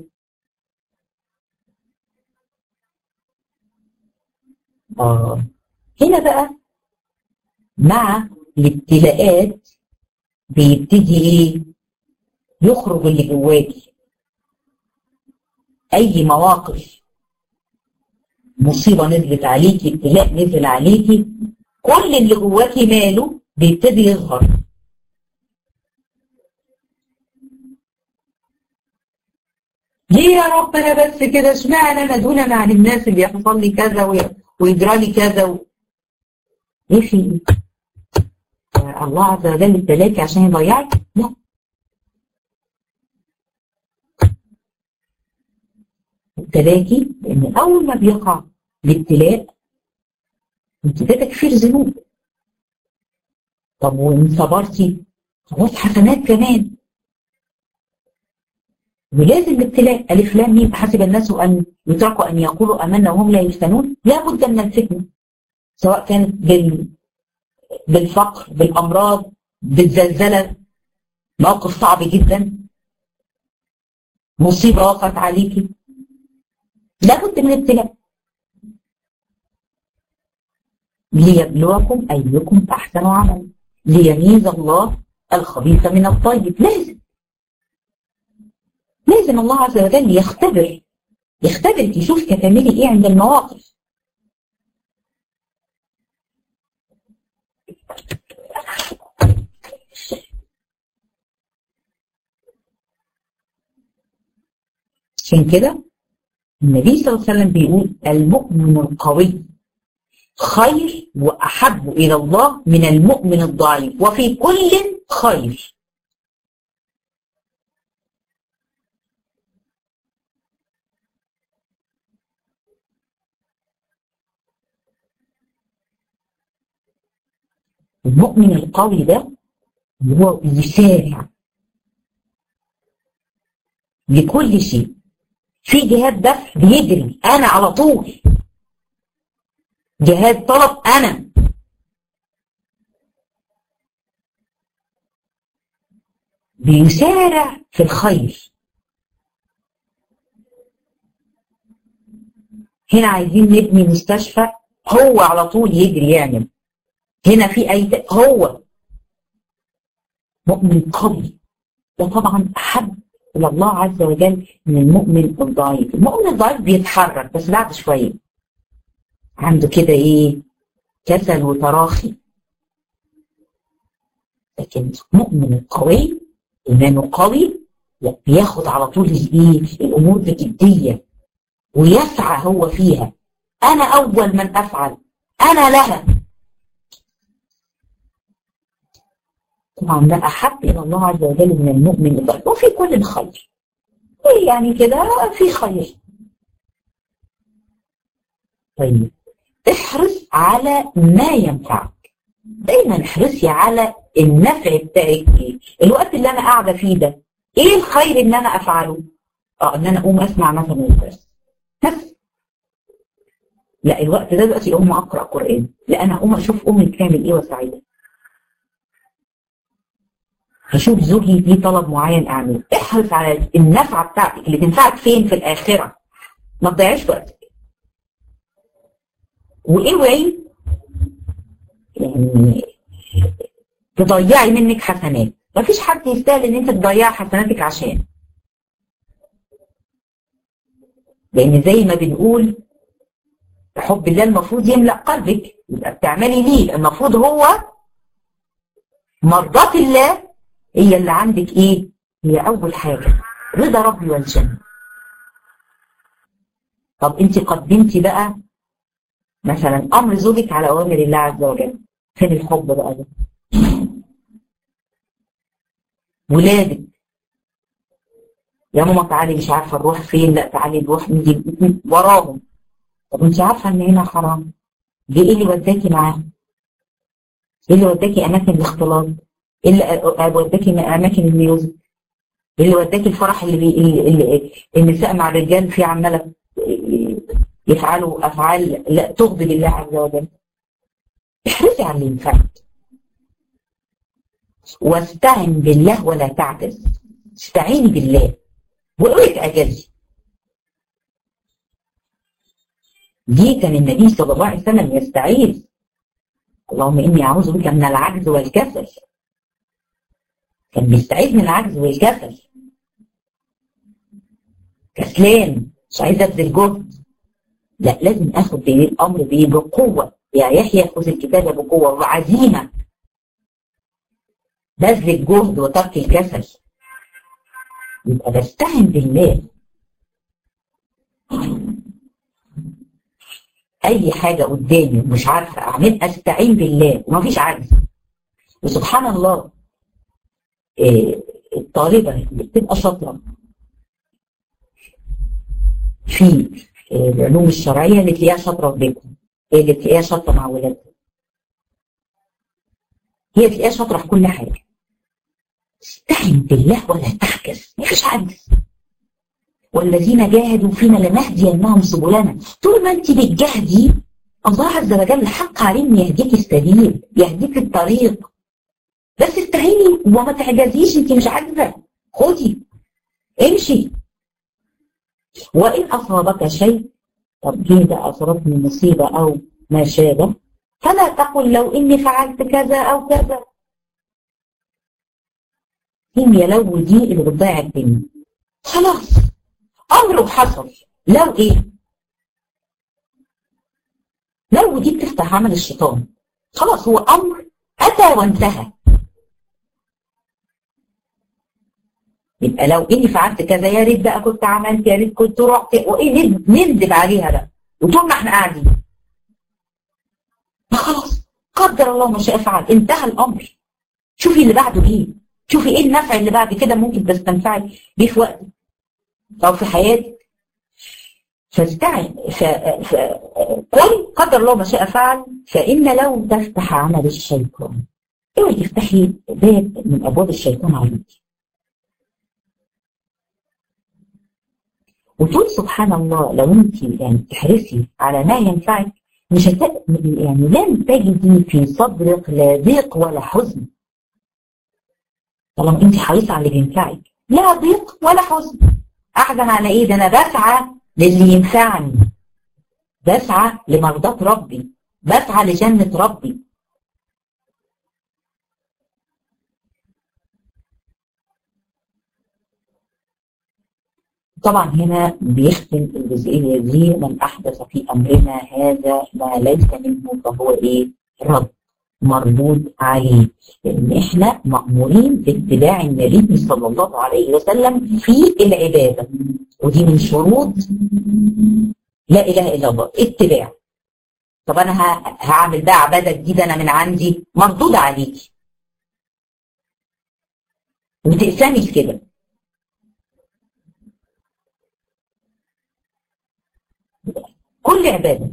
اه هنا بقى مع الابتلاءات بيبتدي ايه يخرج اللي جواكي اي مواقف مصيبه نزلت عليكي ابتلاء نزل عليكي كل اللي جواكي ماله بيبتدي يظهر ليه يا رب انا بس كده اشمعنى انا دون عن الناس اللي يحصل لي كذا ويجرى لي كذا و... ايه في ايه؟ الله عز وجل ابتلاكي عشان يضيعك؟ لا ابتلاكي لان اول ما بيقع الابتلاء انت ده تكفير ذنوب طب وان صبرتي خلاص حسنات كمان ولازم الابتلاء الف لام ميم حسب الناس ان يتركوا ان يقولوا امنا وهم لا يفتنون لا بد من الفتنه سواء كانت بال بالفقر بالامراض بالزلزله موقف صعب جدا مصيبه وقعت عليكي لابد من ابتلاء ليبلوكم ايكم احسن عملا ليميز الله الخبيث من الطيب لازم لازم الله عز وجل يختبر يختبرك يشوف هتعملي ايه عند المواقف عشان كده النبي صلى الله عليه وسلم بيقول المؤمن القوي خير وأحب إلى الله من المؤمن الضعيف وفي كل خير المؤمن القوي ده هو يسارع لكل شيء في جهاد دفع بيجري انا على طول جهاد طلب انا بيسارع في الخير هنا عايزين نبني مستشفى هو على طول يجري يعمل هنا في اي هو مؤمن قوي ده طبعا احب الى الله عز وجل من المؤمن الضعيف المؤمن الضعيف بيتحرك بس بعد شويه عنده كده ايه كسل وتراخي لكن المؤمن القوي ايمانه قوي بياخد على طول الايه الامور بجديه ويسعى هو فيها انا اول من افعل انا لها طبعا ده احب الى الله عز وجل من المؤمن الضعيف وفي كل خير يعني كده في خير طيب احرص على ما ينفعك دايما احرصي على النفع بتاعك ايه الوقت اللي انا قاعده فيه ده ايه الخير ان انا افعله اه ان انا اقوم اسمع مثلا الدرس بس لا الوقت ده دلوقتي اقوم اقرا قران لا انا اقوم اشوف امي بتعمل ايه واساعدها هشوف زوجي ليه طلب معين اعمله احرص على النفعه بتاعتك اللي تنفعك فين في الاخره ما تضيعيش وقتك واوعي يعني تضيعي منك حسنات مفيش حد يستاهل ان انت تضيعي حسناتك عشان لان زي ما بنقول حب الله المفروض يملا قلبك يبقى بتعملي ليه المفروض هو مرضات الله هي اللي عندك ايه هي اول حاجه رضا ربي والجنه طب انت قدمتي بقى مثلا امر زوجك على اوامر الله عز وجل فين الحب بقى ده ولادك يا ماما تعالي مش عارفه نروح فين لا تعالي نروح نيجي وراهم طب انت عارفه ان هنا حرام دي ايه اللي وداكي معاهم ايه اللي وداكي اماكن الاختلاط ايه اللي وداكي اماكن الميوزك ايه اللي وداكي الفرح اللي, بي... اللي... اللي النساء مع الرجال فيه عماله يفعلوا افعال لا تغضب الله عز وجل احرصي على اللي ينفعك واستعن بالله ولا تعجز استعيني بالله واوعي تعجزي دي كان النبي صلى الله عليه وسلم يستعيذ اللهم اني اعوذ بك من العجز والكسل كان بيستعيذ من العجز والكسل كسلان مش عايز ابذل جهد لا لازم اخد بايه الامر بايه بقوه يا يحيى خذ الكتابه بقوه وعزيمه بذل الجهد وترك الكسل يبقى بستعن بالله اي حاجه قدامي ومش عارفه اعمل استعين بالله ومفيش عجز وسبحان الله إيه الطالبه اللي بتبقى شاطره في العلوم الشرعيه اللي تلاقيها شاطره في بيتهم اللي تلاقيها شاطره مع ولادها هي تلاقيها شاطره في كل حاجه استعن بالله ولا تحجز مفيش عجز والذين جاهدوا فينا لنهدينهم سبلنا طول ما انت بتجاهدي الله عز وجل حق عليه ان يهديك السبيل يهديك الطريق بس استعيني وما تعجزيش انت مش عاجزه خدي امشي وان اصابك شيء طب ليه ده اصابتني مصيبه او ما شابه فلا تقل لو اني فعلت كذا او كذا هي لو دي اللي بتضيع الدنيا خلاص امر حصل لو ايه لو دي بتفتح عمل الشيطان خلاص هو امر اتى وانتهى يبقى لو اني فعلت كذا يا ريت بقى كنت عملت يا ريت كنت رحت وايه نندب عليها بقى وطول ما احنا قاعدين خلاص قدر الله ما شاء فعل انتهى الامر شوفي اللي بعده ايه شوفي ايه النفع اللي بعد كده ممكن تستنفعي بيه في وقتك او في حياتك فاستعن فقل قدر الله ما شاء فعل فان لو تفتح عمل الشيطان اوعي تفتحي باب من ابواب الشيطان عليك وتقول سبحان الله لو انت يعني تحرصي على ما ينفعك مش هت... يعني لن تجدي في صدرك لا ضيق ولا حزن طالما انت حريصه على اللي بينفعك لا ضيق ولا حزن احزن على ايه ده انا بسعى للي ينفعني بسعى لمرضات ربي بسعى لجنة ربي طبعا هنا بيختم الجزئية دي من أحدث في أمرنا هذا ما ليس منه فهو إيه رد مردود عليه لأن إحنا مأمورين باتباع النبي صلى الله عليه وسلم في العبادة ودي من شروط لا إله إلا الله اتباع طب أنا هعمل بقى عبادة جديدة أنا من عندي مردود عليكي وتقسمي كده كل عبادة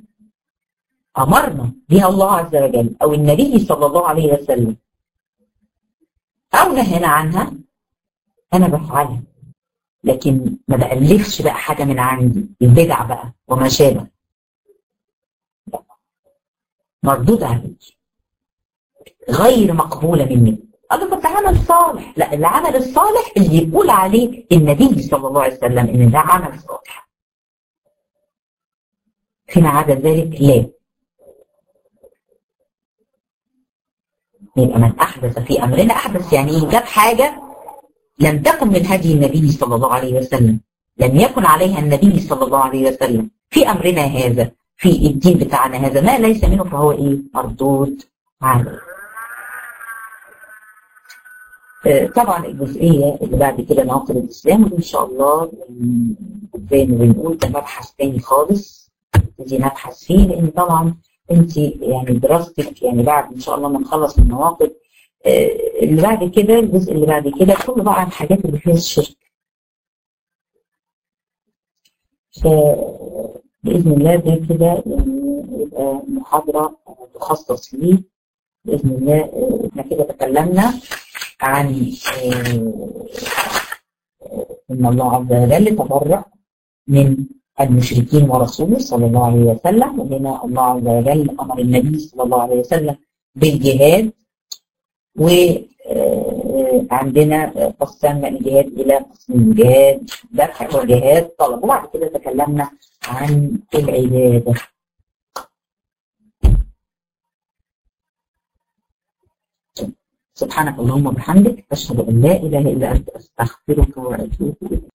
أمرنا بها الله عز وجل أو النبي صلى الله عليه وسلم أو نهينا عنها أنا بفعلها لكن ما بألفش بقى حاجة من عندي البدع بقى وما شابه مردود عليك غير مقبولة مني أنا كنت عمل صالح لا العمل الصالح اللي يقول عليه النبي صلى الله عليه وسلم إن ده عمل صالح فيما عدا ذلك لا يبقى من أحدث في أمرنا أحدث يعني جاب حاجة لم تكن من هدي النبي صلى الله عليه وسلم لم يكن عليها النبي صلى الله عليه وسلم في أمرنا هذا في الدين بتاعنا هذا ما ليس منه فهو إيه مردود عليه طبعا الجزئية اللي بعد كده نواقض الإسلام وإن شاء الله زي ما بنقول ده مبحث تاني خالص نبتدي نبحث فيه لأن طبعا أنت يعني دراستك يعني بعد إن شاء الله ما نخلص من النواقض اللي بعد كده الجزء اللي بعد كده كله بقى عن الحاجات اللي فيها الشرك فبإذن الله ده كده يعني يبقى محاضرة تخصص ليه بإذن الله احنا كده تكلمنا عن إن الله عز وجل تبرأ من المشركين ورسوله صلى الله عليه وسلم وهنا الله عز وجل أمر النبي صلى الله عليه وسلم بالجهاد وعندنا قسمنا الجهاد إلى قسم جهاد ذبح وجهاد طلب وبعد كده تكلمنا عن العبادة سبحانك اللهم وبحمدك أشهد أن لا إله إلا أنت أستغفرك وأتوب إليك